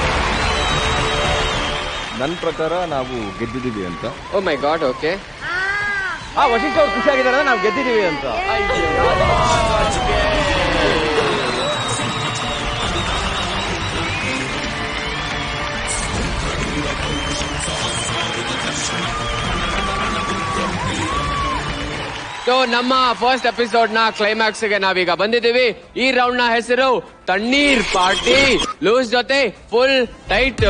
ನನ್ನ ಪ್ರಕಾರ ನಾವು ಗೆದ್ದಿದ್ದೀವಿ ಅಂತ ಓ ಮೈ ಗಾಡ್ ಓಕೆ ಆ ವಶಿಷ್ಠ ಅವ್ರು ಖುಷಿಯಾಗಿದ್ದಾರೆ ನಾವು ಗೆದ್ದಿದ್ದೀವಿ ಅಂತ ಸೊ ನಮ್ಮ ಫಸ್ಟ್ ಎಪಿಸೋಡ್ ನ ಕ್ಲೈಮ್ಯಾಕ್ಸ್ ಗೆ ನಾವೀಗ ಬಂದಿದ್ದೀವಿ ಈ ರೌಂಡ್ ನ ಹೆಸರು ತಣ್ಣೀರ್ ಪಾರ್ಟಿ ಲೂಸ್ ಜೊತೆ ಫುಲ್ ಟೈಟ್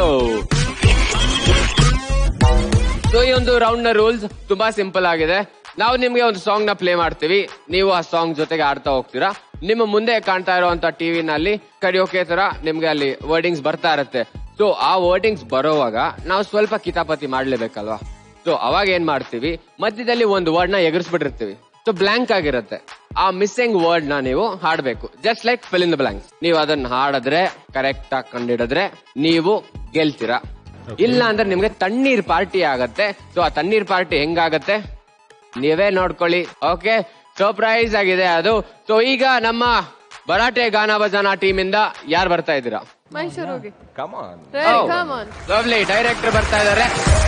ಸೊ ಈ ಒಂದು ರೌಂಡ್ ನ ರೂಲ್ಸ್ ತುಂಬಾ ಸಿಂಪಲ್ ಆಗಿದೆ ನಾವು ನಿಮ್ಗೆ ಒಂದು ಸಾಂಗ್ ನ ಪ್ಲೇ ಮಾಡ್ತೀವಿ ನೀವು ಆ ಸಾಂಗ್ ಜೊತೆಗೆ ಆಡ್ತಾ ಹೋಗ್ತೀರಾ ನಿಮ್ಮ ಮುಂದೆ ಕಾಣ್ತಾ ಇರುವಂತ ಟಿವಿ ನಲ್ಲಿ ಕಡಿಯೋಕೆ ತರ ನಿಮ್ಗೆ ಅಲ್ಲಿ ವರ್ಡಿಂಗ್ಸ್ ಬರ್ತಾ ಇರುತ್ತೆ ಸೊ ಆ ವರ್ಡಿಂಗ್ಸ್ ಬರೋವಾಗ ನಾವು ಸ್ವಲ್ಪ ಕಿತಾಪತಿ ಮಾಡ್ಲೇಬೇಕಲ್ವಾ ಸೊ ಅವಾಗ ಏನ್ ಮಾಡ್ತೀವಿ ಮಧ್ಯದಲ್ಲಿ ಒಂದು ವರ್ಡ್ ನ ಎಗರಿಸ್ಬಿಟ್ಟಿರ್ತೀವಿ ಸೊ ಬ್ಲಾಂಕ್ ಆಗಿರುತ್ತೆ ಆ ಮಿಸ್ಸಿಂಗ್ ವರ್ಡ್ ನ ನೀವು ಹಾಡ್ಬೇಕು just like fill in the blanks ನೀವು ಅದನ್ನ ಹಾಡಿದ್ರೆ ಕರೆಕ್ಟ್ ಆಗಿ ಕಂಡಿಡಿದ್ರೆ ನೀವು ಗೆಲ್ತೀರಾ ಇಲ್ಲ ಅಂದ್ರೆ ನಿಮ್ಗೆ ತಣ್ಣೀರ್ ಪಾರ್ಟಿ ಆಗತ್ತೆ ಸೊ ಆ ತಣ್ಣೀರ್ ಪಾರ್ಟಿ ಹೆಂಗಾಗತ್ತೆ ನೀವೇ ನೋಡ್ಕೊಳ್ಳಿ ಓಕೆ ಸರ್ಪ್ರೈಸ್ ಆಗಿದೆ ಅದು ಸೊ ಈಗ ನಮ್ಮ ಬರಾಟೆ ಗಾನ ಭಜನಾ ಟೀಮ್ ಇಂದ ಯಾರು ಬರ್ತಾ ಇದ್ದೀರಾ ಮೈಸೂರು ಹೋಗಿ come on Ready, come on. Lovely director ಬರ್ತಾ ಇದಾರೆ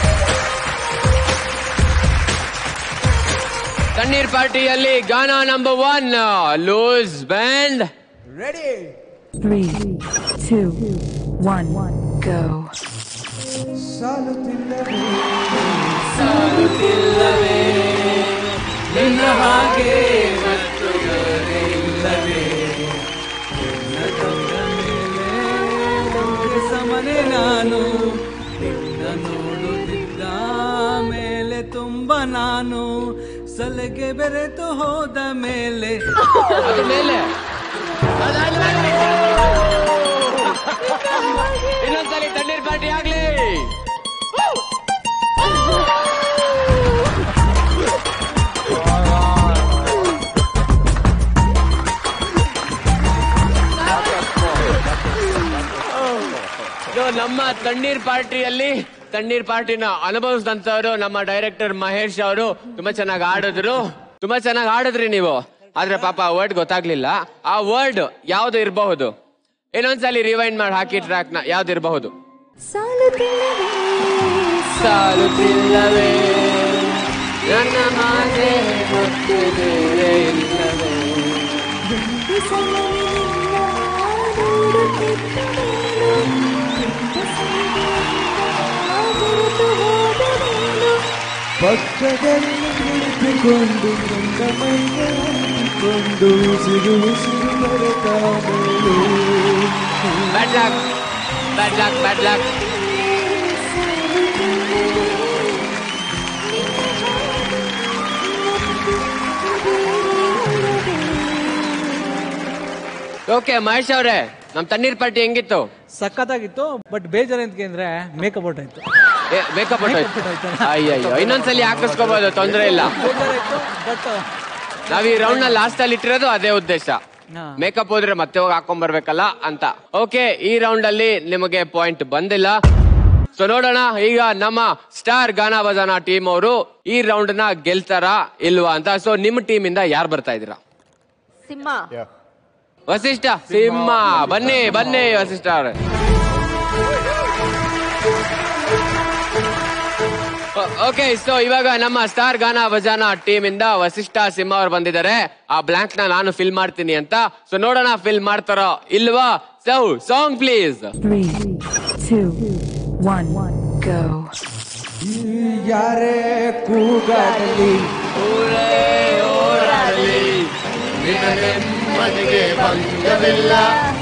ತಣ್ಣೀರ್ ಪಾರ್ಟಿಯಲ್ಲಿ ಗಾನ number one loose band ready Three, two, one, go. ಸಾಲುತ್ತಿಲ್ಲವೇ ಸಾಲುತ್ತಿಲ್ಲವೇ ನಿನ್ನ ಹಾಗೆ ಮತ್ತು ಯಾರೇ ಇಲ್ಲವೇ ನಿನ್ನ ಕಣ್ಣ ಮೇಲೆ ನಮಗೆ ಸಮನೆ ನಾನು ನಿನ್ನ ನೋಡುತ್ತಿದ್ದ ಮೇಲೆ ತುಂಬ ನಾನು ಸಲಗೆ ಬೆರೆತು ಹೋದ ಮೇಲೆ ಅದ್ರ ಮೇಲೆ ಇನ್ನೊಂದ್ಸಲಿ ತಣ್ಣೀರ್ ಪಾರ್ಟಿ ಆಗ್ಲಿ ಇದು ನಮ್ಮ ತಣ್ಣೀರ್ ಪಾರ್ಟಿಯಲ್ಲಿ ತಣ್ಣೀರ್ ಪಾರ್ಟಿನ ಅನುಭವಿಸಿದಂತವ್ರು ನಮ್ಮ ಡೈರೆಕ್ಟರ್ ಮಹೇಶ್ ಅವರು ತುಂಬಾ ಚೆನ್ನಾಗಿ ಆಡಿದ್ರು ತುಂಬಾ ಚೆನ್ನಾಗಿ ಆಡಿದ್ರಿ ನೀವು ಆದ್ರೆ ಪಾಪ ಆ ವರ್ಡ್ ಗೊತ್ತಾಗ್ಲಿಲ್ಲ ಆ ವರ್ಡ್ ಯಾವ್ದು ಇರಬಹುದು ಇನ್ನೊಂದ್ಸಲಿ ರಿವೈಂಡ್ ಮಾಡಿ ಹಾಕಿ ಟ್ರ್ಯಾಕ್ ನ ಯಾವ್ದು ಇರಬಹುದು ಸಾಲುತ್ತಿಲ್ಲವೇ ನನ್ನ ಮಾತೆ ಮತ್ತು ಬೇರೆ ಇಲ್ಲವೇ ಪಕ್ಕದಲ್ಲಿ ಕುಳಿತುಕೊಂಡು ನನ್ನ ಮೈಗೆ ಅಂಟಿಕೊಂಡು ಉಸಿರು ಉಸಿರು ಬರೆತ ಮೇಲೆ bad luck bad luck bad luck okay Mahesh ಅವ್ರೆ ನಮ್ ತಣ್ಣೀರ್ ಪಾರ್ಟಿ ಹೆಂಗಿತ್ತು ಸಖತ್ತಾಗಿತ್ತು ಬಟ್ ಬೇಜಾರು ಅಂತ ಅಂದ್ರೆ ಮೇಕಪ್ ಔಟ್ ಆಯ್ತು ಮೇಕಪ್ ಅಯ್ಯಯ್ಯೋ ಇನ್ನೊಂದ್ಸಲಿ ಹಾಕಿಸ್ಕೋಬಹುದು ತೊಂದ್ರೆ ಇಲ್ಲ ಬೇಜಾರಾಯ್ತು ಬಟ್ ನಾವ್ ಈ ರೌಂಡ್ ನ ಲಾಸ್ಟ್ ಅಲ್ಲಿ ಇಟ್ಟಿರೋದು ಅದೇ ಉದ್ದೇಶ ಮೇಕಪ್ ಹೋದ್ರೆ ಮತ್ತೆ ಹೋಗಿ ಹಾಕೊಂಡ್ ಬರ್ಬೇಕಲ್ಲ ಅಂತ ಓಕೆ ಈ ರೌಂಡ್ ಅಲ್ಲಿ ನಿಮಗೆ ಪಾಯಿಂಟ್ ಬಂದಿಲ್ಲ ಸೊ ನೋಡೋಣ ಈಗ ನಮ್ಮ ಸ್ಟಾರ್ ಗಾನ ಬಜಾನ ಟೀಮ್ ಅವರು ಈ ರೌಂಡ್ ನ ಗೆಲ್ತಾರ ಇಲ್ವಾ ಅಂತ ಸೊ ನಿಮ್ ಟೀಮ್ ಇಂದ ಯಾರು ಬರ್ತಾ ಇದೀರಾ ಸಿಂಹ ವಸಿಷ್ಠ ಸಿಂಹ ಬನ್ನಿ ಬನ್ನಿ ವಸಿಷ್ಠ ಅವ್ರೆ ಓಕೆ ಸೊ ಇವಾಗ ನಮ್ಮ ಸ್ಟಾರ್ ಗಾನ ಭಜಾನ ಟೀಮ್ ಇಂದ ವಸಿಷ್ಠ ಸಿಂಹ ಅವ್ರು ಬಂದಿದ್ದಾರೆ ಆ ಬ್ಲಾಂಕ್ ನ ನಾನು ಫಿಲ್ ಮಾಡ್ತೀನಿ ಅಂತ ಸೊ ನೋಡೋಣ ಫಿಲ್ ಮಾಡ್ತಾರೋ ಇಲ್ವಾ so song please Three, two, one, go. ಯಾರೇ ಕೂಗಾಡಲಿ ನಿನ್ನ ನೆಮ್ಮದಿಗೆ ಭಂಗವಿಲ್ಲ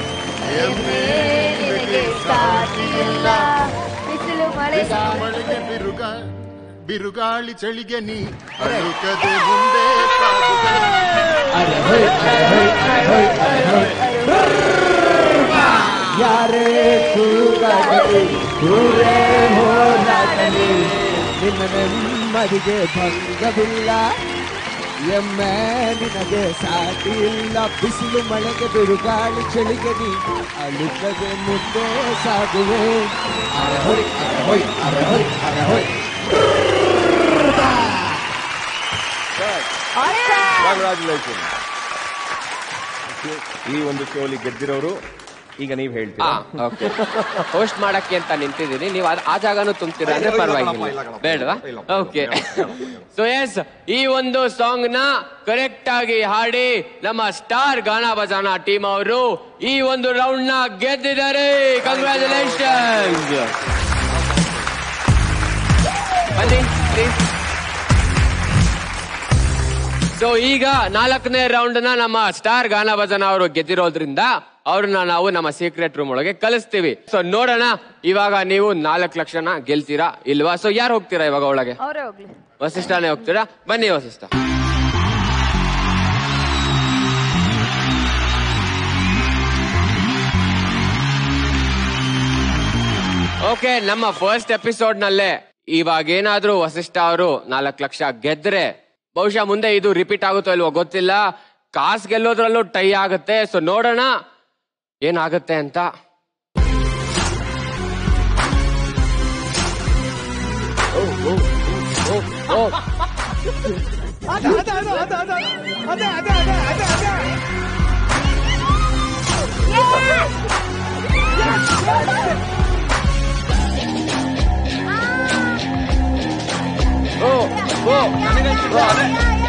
ಬಿಸಿಲು ಮಳೆ ಮಳೆಗೆ ಬಿರುಗ ಬಿರುಗಾಳಿ ಚಳಿಗೆ ನೀ ಅಳುಕದೆ ಮುಂದೆ ಸಾಗುತ್ತ ಯಾರೇ ಕೂಗಾಡಲಿ ದೂರೇ ಹೋರಾಡಲಿ ನಿನ್ನ ನೆಮ್ಮದಿಗೆ ಭಂಗವಿಲ್ಲ ಎಮ್ಮೆ ನಿನಗೆ ಸಾಟಿ ಇಲ್ಲ ಬಿಸಿಲು ಮಳೆಗೆ ಬಿರುಗಾಳಿ ಚಳಿಗೆ ನೀ ಅಳುಕದೆ ಮುಂದೆ ಸಾಗುವೆ ಅರಹೊಯ್ ಅರಹೊಯ್ ಅರಹೊಯ್ ಅರಹೊಯ್ ಕಂಗ್ರಾಚುಲೇಷನ್ ಈ ಒಂದು ಶೋಲಿ ಗೆದ್ದಿರೋರು ಈಗ ನೀವ್ ಹೇಳ್ತೀರಾ ಓಕೆ ಹೋಸ್ಟ್ ಮಾಡಕ್ಕೆ ಅಂತ ನಿಂತಿದ್ದೀನಿ ನೀವು ಅದ್- ಆ ಜಾಗನೂ ತುಂಬ್ತೀರಾ ಅಂದ್ರೆ ಪರವಾಗಿಲ್ಲ ಬೇಡವಾ ಓಕೆ ಸೊ ಎಸ್ ಈ ಒಂದು ಸಾಂಗ್ ನ ಕರೆಕ್ಟ್ ಆಗಿ ಹಾಡಿ ನಮ್ಮ ಸ್ಟಾರ್ ಗಾನ ಬಜಾನ ಟೀಮ್ ಅವರು ಈ ಒಂದು ರೌಂಡ್ ನ ಗೆದ್ದಿದ್ದಾರೆ ಕಂಗ್ರಾಚುಲೇಷನ್ ಬನ್ನಿ ಸೊ ಈಗ ನಾಲ್ಕನೇ ರೌಂಡ್ ನ ನಮ್ಮ ಸ್ಟಾರ್ ಗಾನ ಭಜನ ಅವರು ಗೆದ್ದಿರೋದ್ರಿಂದ ಅವ್ರನ್ನ ನಾವು ನಮ್ಮ ಸೀಕ್ರೆಟ್ ರೂಮ್ ಒಳಗೆ ಕಲಿಸ್ತೀವಿ ಸೊ ನೋಡೋಣ ಇವಾಗ ನೀವು ನಾಲ್ಕು ಲಕ್ಷನ ಗೆಲ್ತೀರಾ ಇಲ್ವಾ ಸೊ ಯಾರು ಹೋಗ್ತೀರಾ ಇವಾಗ ಒಳಗೆ ಅವರೇ ಹೋಗ್ಲಿ ವಸಿಷ್ಠನೇ ಹೋಗ್ತೀರಾ ಬನ್ನಿ ವಸಿಷ್ಠ ಓಕೆ ನಮ್ಮ ಫಸ್ಟ್ ಎಪಿಸೋಡ್ ನಲ್ಲೇ ಇವಾಗ ಏನಾದ್ರೂ ವಸಿಷ್ಠ ಅವರು ನಾಲ್ಕು ಲಕ್ಷ ಗೆದ್ರೆ ಬಹುಶಃ ಮುಂದೆ ಇದು ರಿಪೀಟ್ ಆಗುತ್ತೋ ಇಲ್ವೋ ಗೊತ್ತಿಲ್ಲ ಕಾಸ್ ಗೆಲ್ಲೋದ್ರಲ್ಲೂ ಟೈ ಆಗುತ್ತೆ ಸೊ ನೋಡೋಣ ಏನಾಗುತ್ತೆ ಅಂತ ಓ, ಓ, ಓ, ಓ, ಓ. ಅದ ಅದ ಅದ ಅದ ಅದ ಅದ ಅದ ಅದ ಅದ ಅದ ಓ ಓ ನನಗನ್ಸಿದ್ದು ಅದೇ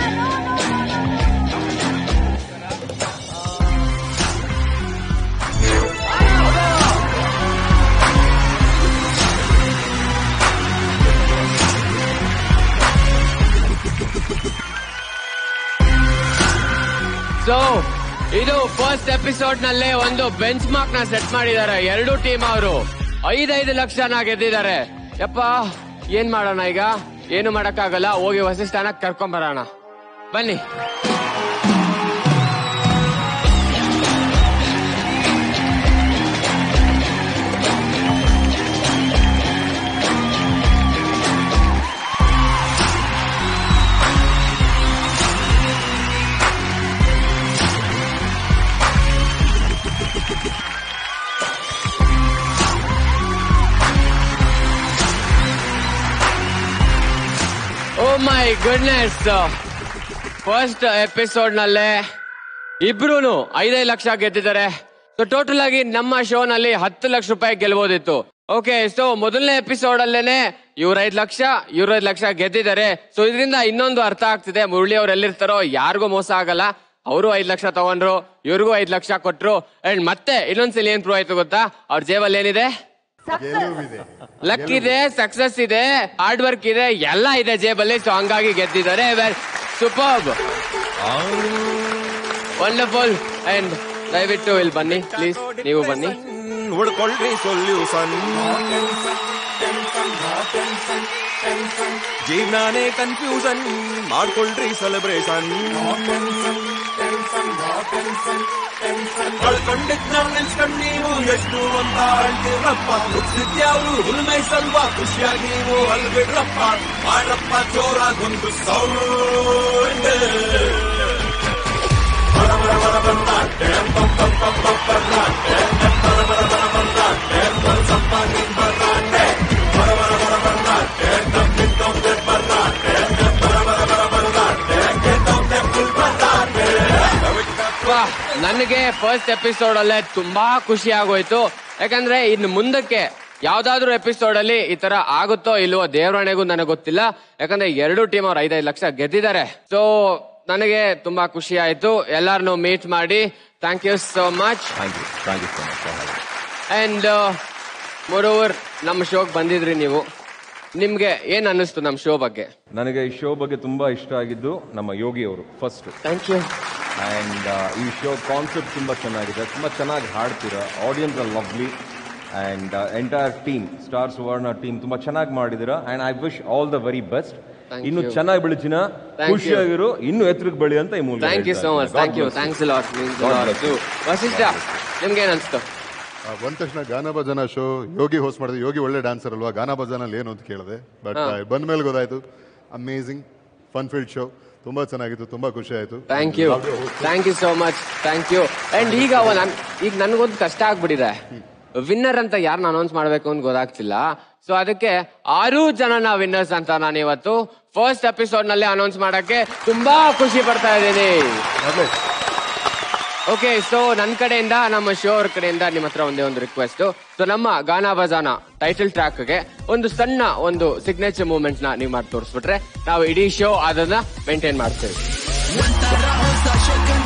ಸೊ ಇದು ಫಸ್ಟ್ ಎಪಿಸೋಡ್ ನಲ್ಲಿ ಒಂದು ಬೆಂಚ್ ಮಾರ್ಕ್ ನ ಸೆಟ್ ಮಾಡಿದ್ದಾರೆ ಎರಡು ಟೀಮ್ ಅವರು ಐದೈದು ಲಕ್ಷನ ಗೆದ್ದಿದ್ದಾರೆ ಯಪ್ಪ ಏನ್ ಮಾಡೋಣ ಈಗ ಏನು ಮಾಡಕ್ಕಾಗಲ್ಲ ಹೋಗಿ ವಸಿಷ್ಠನ ಕರ್ಕೊಂಡ್ ಬರೋಣ ಬನ್ನಿ oh my goodness first episode ನಲ್ಲೇ ಇಬ್ರು ಐದೈದು ಲಕ್ಷ ಗೆದ್ದಿದ್ದಾರೆ ಸೊ ಟೋಟಲ್ ಆಗಿ ನಮ್ಮ ಶೋ ನಲ್ಲಿ ಹತ್ತು ಲಕ್ಷ ರೂಪಾಯಿ ಗೆಲ್ಬೋದಿತ್ತು ಓಕೆ ಸೊ ಮೊದಲನೇ ಎಪಿಸೋಡ್ ಅಲ್ಲೇನೆ ಇವ್ರ ಐದ್ ಲಕ್ಷ ಇವ್ರ ಐದ್ ಲಕ್ಷ ಗೆದ್ದಿದ್ದಾರೆ ಸೊ ಇದರಿಂದ ಇನ್ನೊಂದು ಅರ್ಥ ಆಗ್ತಿದೆ ಮುರಳಿ ಅವ್ರು ಎಲ್ಲಿರ್ತಾರೋ ಯಾರಿಗೂ ಮೋಸ ಆಗಲ್ಲ ಅವರು ಐದ್ ಲಕ್ಷ ತಗೊಂಡ್ರು ಇವ್ರಿಗೂ ಐದ್ ಲಕ್ಷ ಕೊಟ್ರು ಅಂಡ್ ಮತ್ತೆ ಇನ್ನೊಂದ್ಸಲ ಏನ್ ಪ್ರೂವ್ ಆಯ್ತು ಗೊತ್ತಾ ಅವ್ರ ಜೇಬಲ್ಲಿ ಏನಿದೆ ಲಕ್ ಇದೆ ಸಕ್ಸಸ್ ಇದೆ ಹಾರ್ಡ್ ವರ್ಕ್ ಇದೆ ಎಲ್ಲ ಇದೆ ಜೇಬಲ್ಲಿ ಸೊ ಹಂಗಾಗಿ ಗೆದ್ದಿದ್ದಾರೆ ಸೂಪರ್ ವಂಡರ್ಫುಲ್ ಅಂಡ್ ದಯವಿಟ್ಟು ಇಲ್ಲಿ ಬನ್ನಿ ಪ್ಲೀಸ್ ನೀವು ಬನ್ನಿ ಹುಡ್ಕೊಳ್ರಿ ಸೊಲ್ಯೂಷನ್ ಜೀವನಾನೇ ಕನ್ಫ್ಯೂಷನ್ ಮಾಡ್ಕೊಳ್ರಿ ಸೆಲೆಬ್ರೇಷನ್ ಕಳ್ಕೊಂಡಿದ್ ನಾವ್ ನೆನ್ಸ್ಕೊಂಡ್ ನೀವು ಎಷ್ಟು ಅಂತ ಹೇಳ್ತೀರಪ್ಪ ಮುಗ್ಸಿದ್ಯಾವ್ರು ಹುಲ್ಮೈ ಸಲ್ವ ಖುಷಿಯಾಗಿ ನೀವು ಅಲ್ಬಿಡ್ರಪ್ಪ ಮಾಡ್ರಪ್ಪ ಜೋರಾಗೊಂದು ಸೌಂಡ್ ವಾ, ನನಗೆ ಫಸ್ಟ್ ಎಪಿಸೋಡ್ ಅಲ್ಲೇ ತುಂಬಾ ಖುಷಿ ಆಗೋಯ್ತು ಯಾಕಂದ್ರೆ ಇನ್ನು ಮುಂದಕ್ಕೆ ಯಾವ್ದಾದ್ರು ಎಪಿಸೋಡ್ ಅಲ್ಲಿ ಈ ತರ ಆಗುತ್ತೋ ಇಲ್ವೋ ದೇವರಣೆಗೂ ನನಗೆ ಗೊತ್ತಿಲ್ಲ ಯಾಕಂದ್ರೆ ಎರಡು ಟೀಮ್ ಅವ್ರು ಐದೈದು ಲಕ್ಷ ಗೆದ್ದಿದ್ದಾರೆ ಸೊ ನನಗೆ ತುಂಬಾ ಖುಷಿ ಆಯ್ತು ಎಲ್ಲಾರನ್ನು ಮೀಟ್ ಮಾಡಿ thank you so much thank you thank you so much and moreover ನಮ್ಮ ಶೋಗ್ ಬಂದಿದ್ರಿ ನೀವು ನಿಮ್ಗೆ ಏನ್ ಅನ್ನಿಸ್ತು ನಮ್ಮ ಶೋ ಬಗ್ಗೆ ನನಗೆ ಈ ಶೋ ಬಗ್ಗೆ ತುಂಬಾ ಇಷ್ಟ ಆಗಿದ್ದು ನಮ್ಮ ಯೋಗಿ ಅವರು ಫಸ್ಟ್ ಥ್ಯಾಂಕ್ ಯು ಅಂಡ್ ಈ ಶೋ ಕಾನ್ಸೆಪ್ಟ್ ತುಂಬಾ ಚೆನ್ನಾಗಿದೆ ತುಂಬಾ ಚೆನ್ನಾಗಿ ಹಾಡ್ತೀರಾ audience are lovely and entire team star Suvarna team ತುಂಬಾ ಚೆನ್ನಾಗಿ ಮಾಡಿದಿರಾ and I wish all the very best Thank ಇನ್ನು you. ಚೆನ್ನಾಗಿ ಬೆಳೆಚಿನ Thank you. ಖುಷಿಯಾಗಿರು ಇನ್ನು ಎತ್ತರಕ್ಕೆ ಬೆಳಿ ಅಂತ ಈ ಮೂಲಕ thank you so much thank you thanks lot Vasishta ನಿಮ್ಗೆ ಏನ್ ಅನ್ಸ್ತು ಬಂದ ತಕ್ಷಣ ಗಾನ ಭಜನ ಶೋ ಯೋಗಿ ಹೋಸ್ಟ್ ಮಾಡಿದೆ ಯೋಗಿ ಒಳ್ಳೆ ಡ್ಯಾನ್ಸರ್ ಅಲ್ವಾ ಗಾನ ಭಜನಲ್ಲಿ ಏನು ಅಂತ ಕೇಳಿದೆ ಬಟ್ ಹಾ. ಬಂದ ಮೇಲೆ ಗೊತ್ತಾಯ್ತು ಅಮೇಝಿಂಗ್ ಫನ್ ಫೀಲ್ಡ್ ಶೋ ತುಂಬಾ ಚೆನ್ನಾಗಿತ್ತು ತುಂಬಾ ಖುಷಿ ಆಯ್ತು thank you thank you so much thank you and ಈಗ ಅವ ನನ್ ಈಗ ನನ್ಗೊಂದು ಕಷ್ಟ ಆಗ್ಬಿಟ್ಟಿದೆ ವಿನ್ನರ್ ಅಂತ ಯಾರನ್ನ ಅನೌನ್ಸ್ ಮಾಡ್ಬೇಕು ಅಂತ ಗೊತ್ತಾಗ್ತಿಲ್ಲ ಸೊ ಅದಕ್ಕೆ ಆರು ಜನನ ವಿನ್ನರ್ಸ್ ಅಂತ ನಾನು ಇವತ್ತು ಫಸ್ಟ್ ಎಪಿಸೋಡ್ ನಲ್ಲಿ ಅನೌನ್ಸ್ ಮಾಡಕ್ಕೆ ತುಂಬಾ ಖುಷಿ ಪಡ್ತಾ ಇದ್ದೀನಿ ಓಕೆ ಸೊ ನನ್ನ ಕಡೆಯಿಂದ ನಮ್ಮ ಶೋ ಅವ್ರ ಕಡೆಯಿಂದ ನಿಮ್ಮ ಹತ್ರ ಒಂದೇ ಒಂದು ರಿಕ್ವೆಸ್ಟ್ ಸೊ ನಮ್ಮ ಗಾನಾ ಬಜಾನ ಟೈಟಲ್ ಟ್ರ್ಯಾಕ್ ಗೆ ಒಂದು ಸಣ್ಣ ಒಂದು ಸಿಗ್ನೇಚರ್ ಮೂವ್ಮೆಂಟ್ ನ ನೀವು ಮಾಡಿ ತೋರಿಸ್ಬಿಟ್ರೆ ನಾವು ಇಡೀ ಶೋ ಅದನ್ನ ಮೇಂಟೈನ್ ಮಾಡ್ತೇವೆ ಒಂಥರ ಹೊಸ ಶಕನ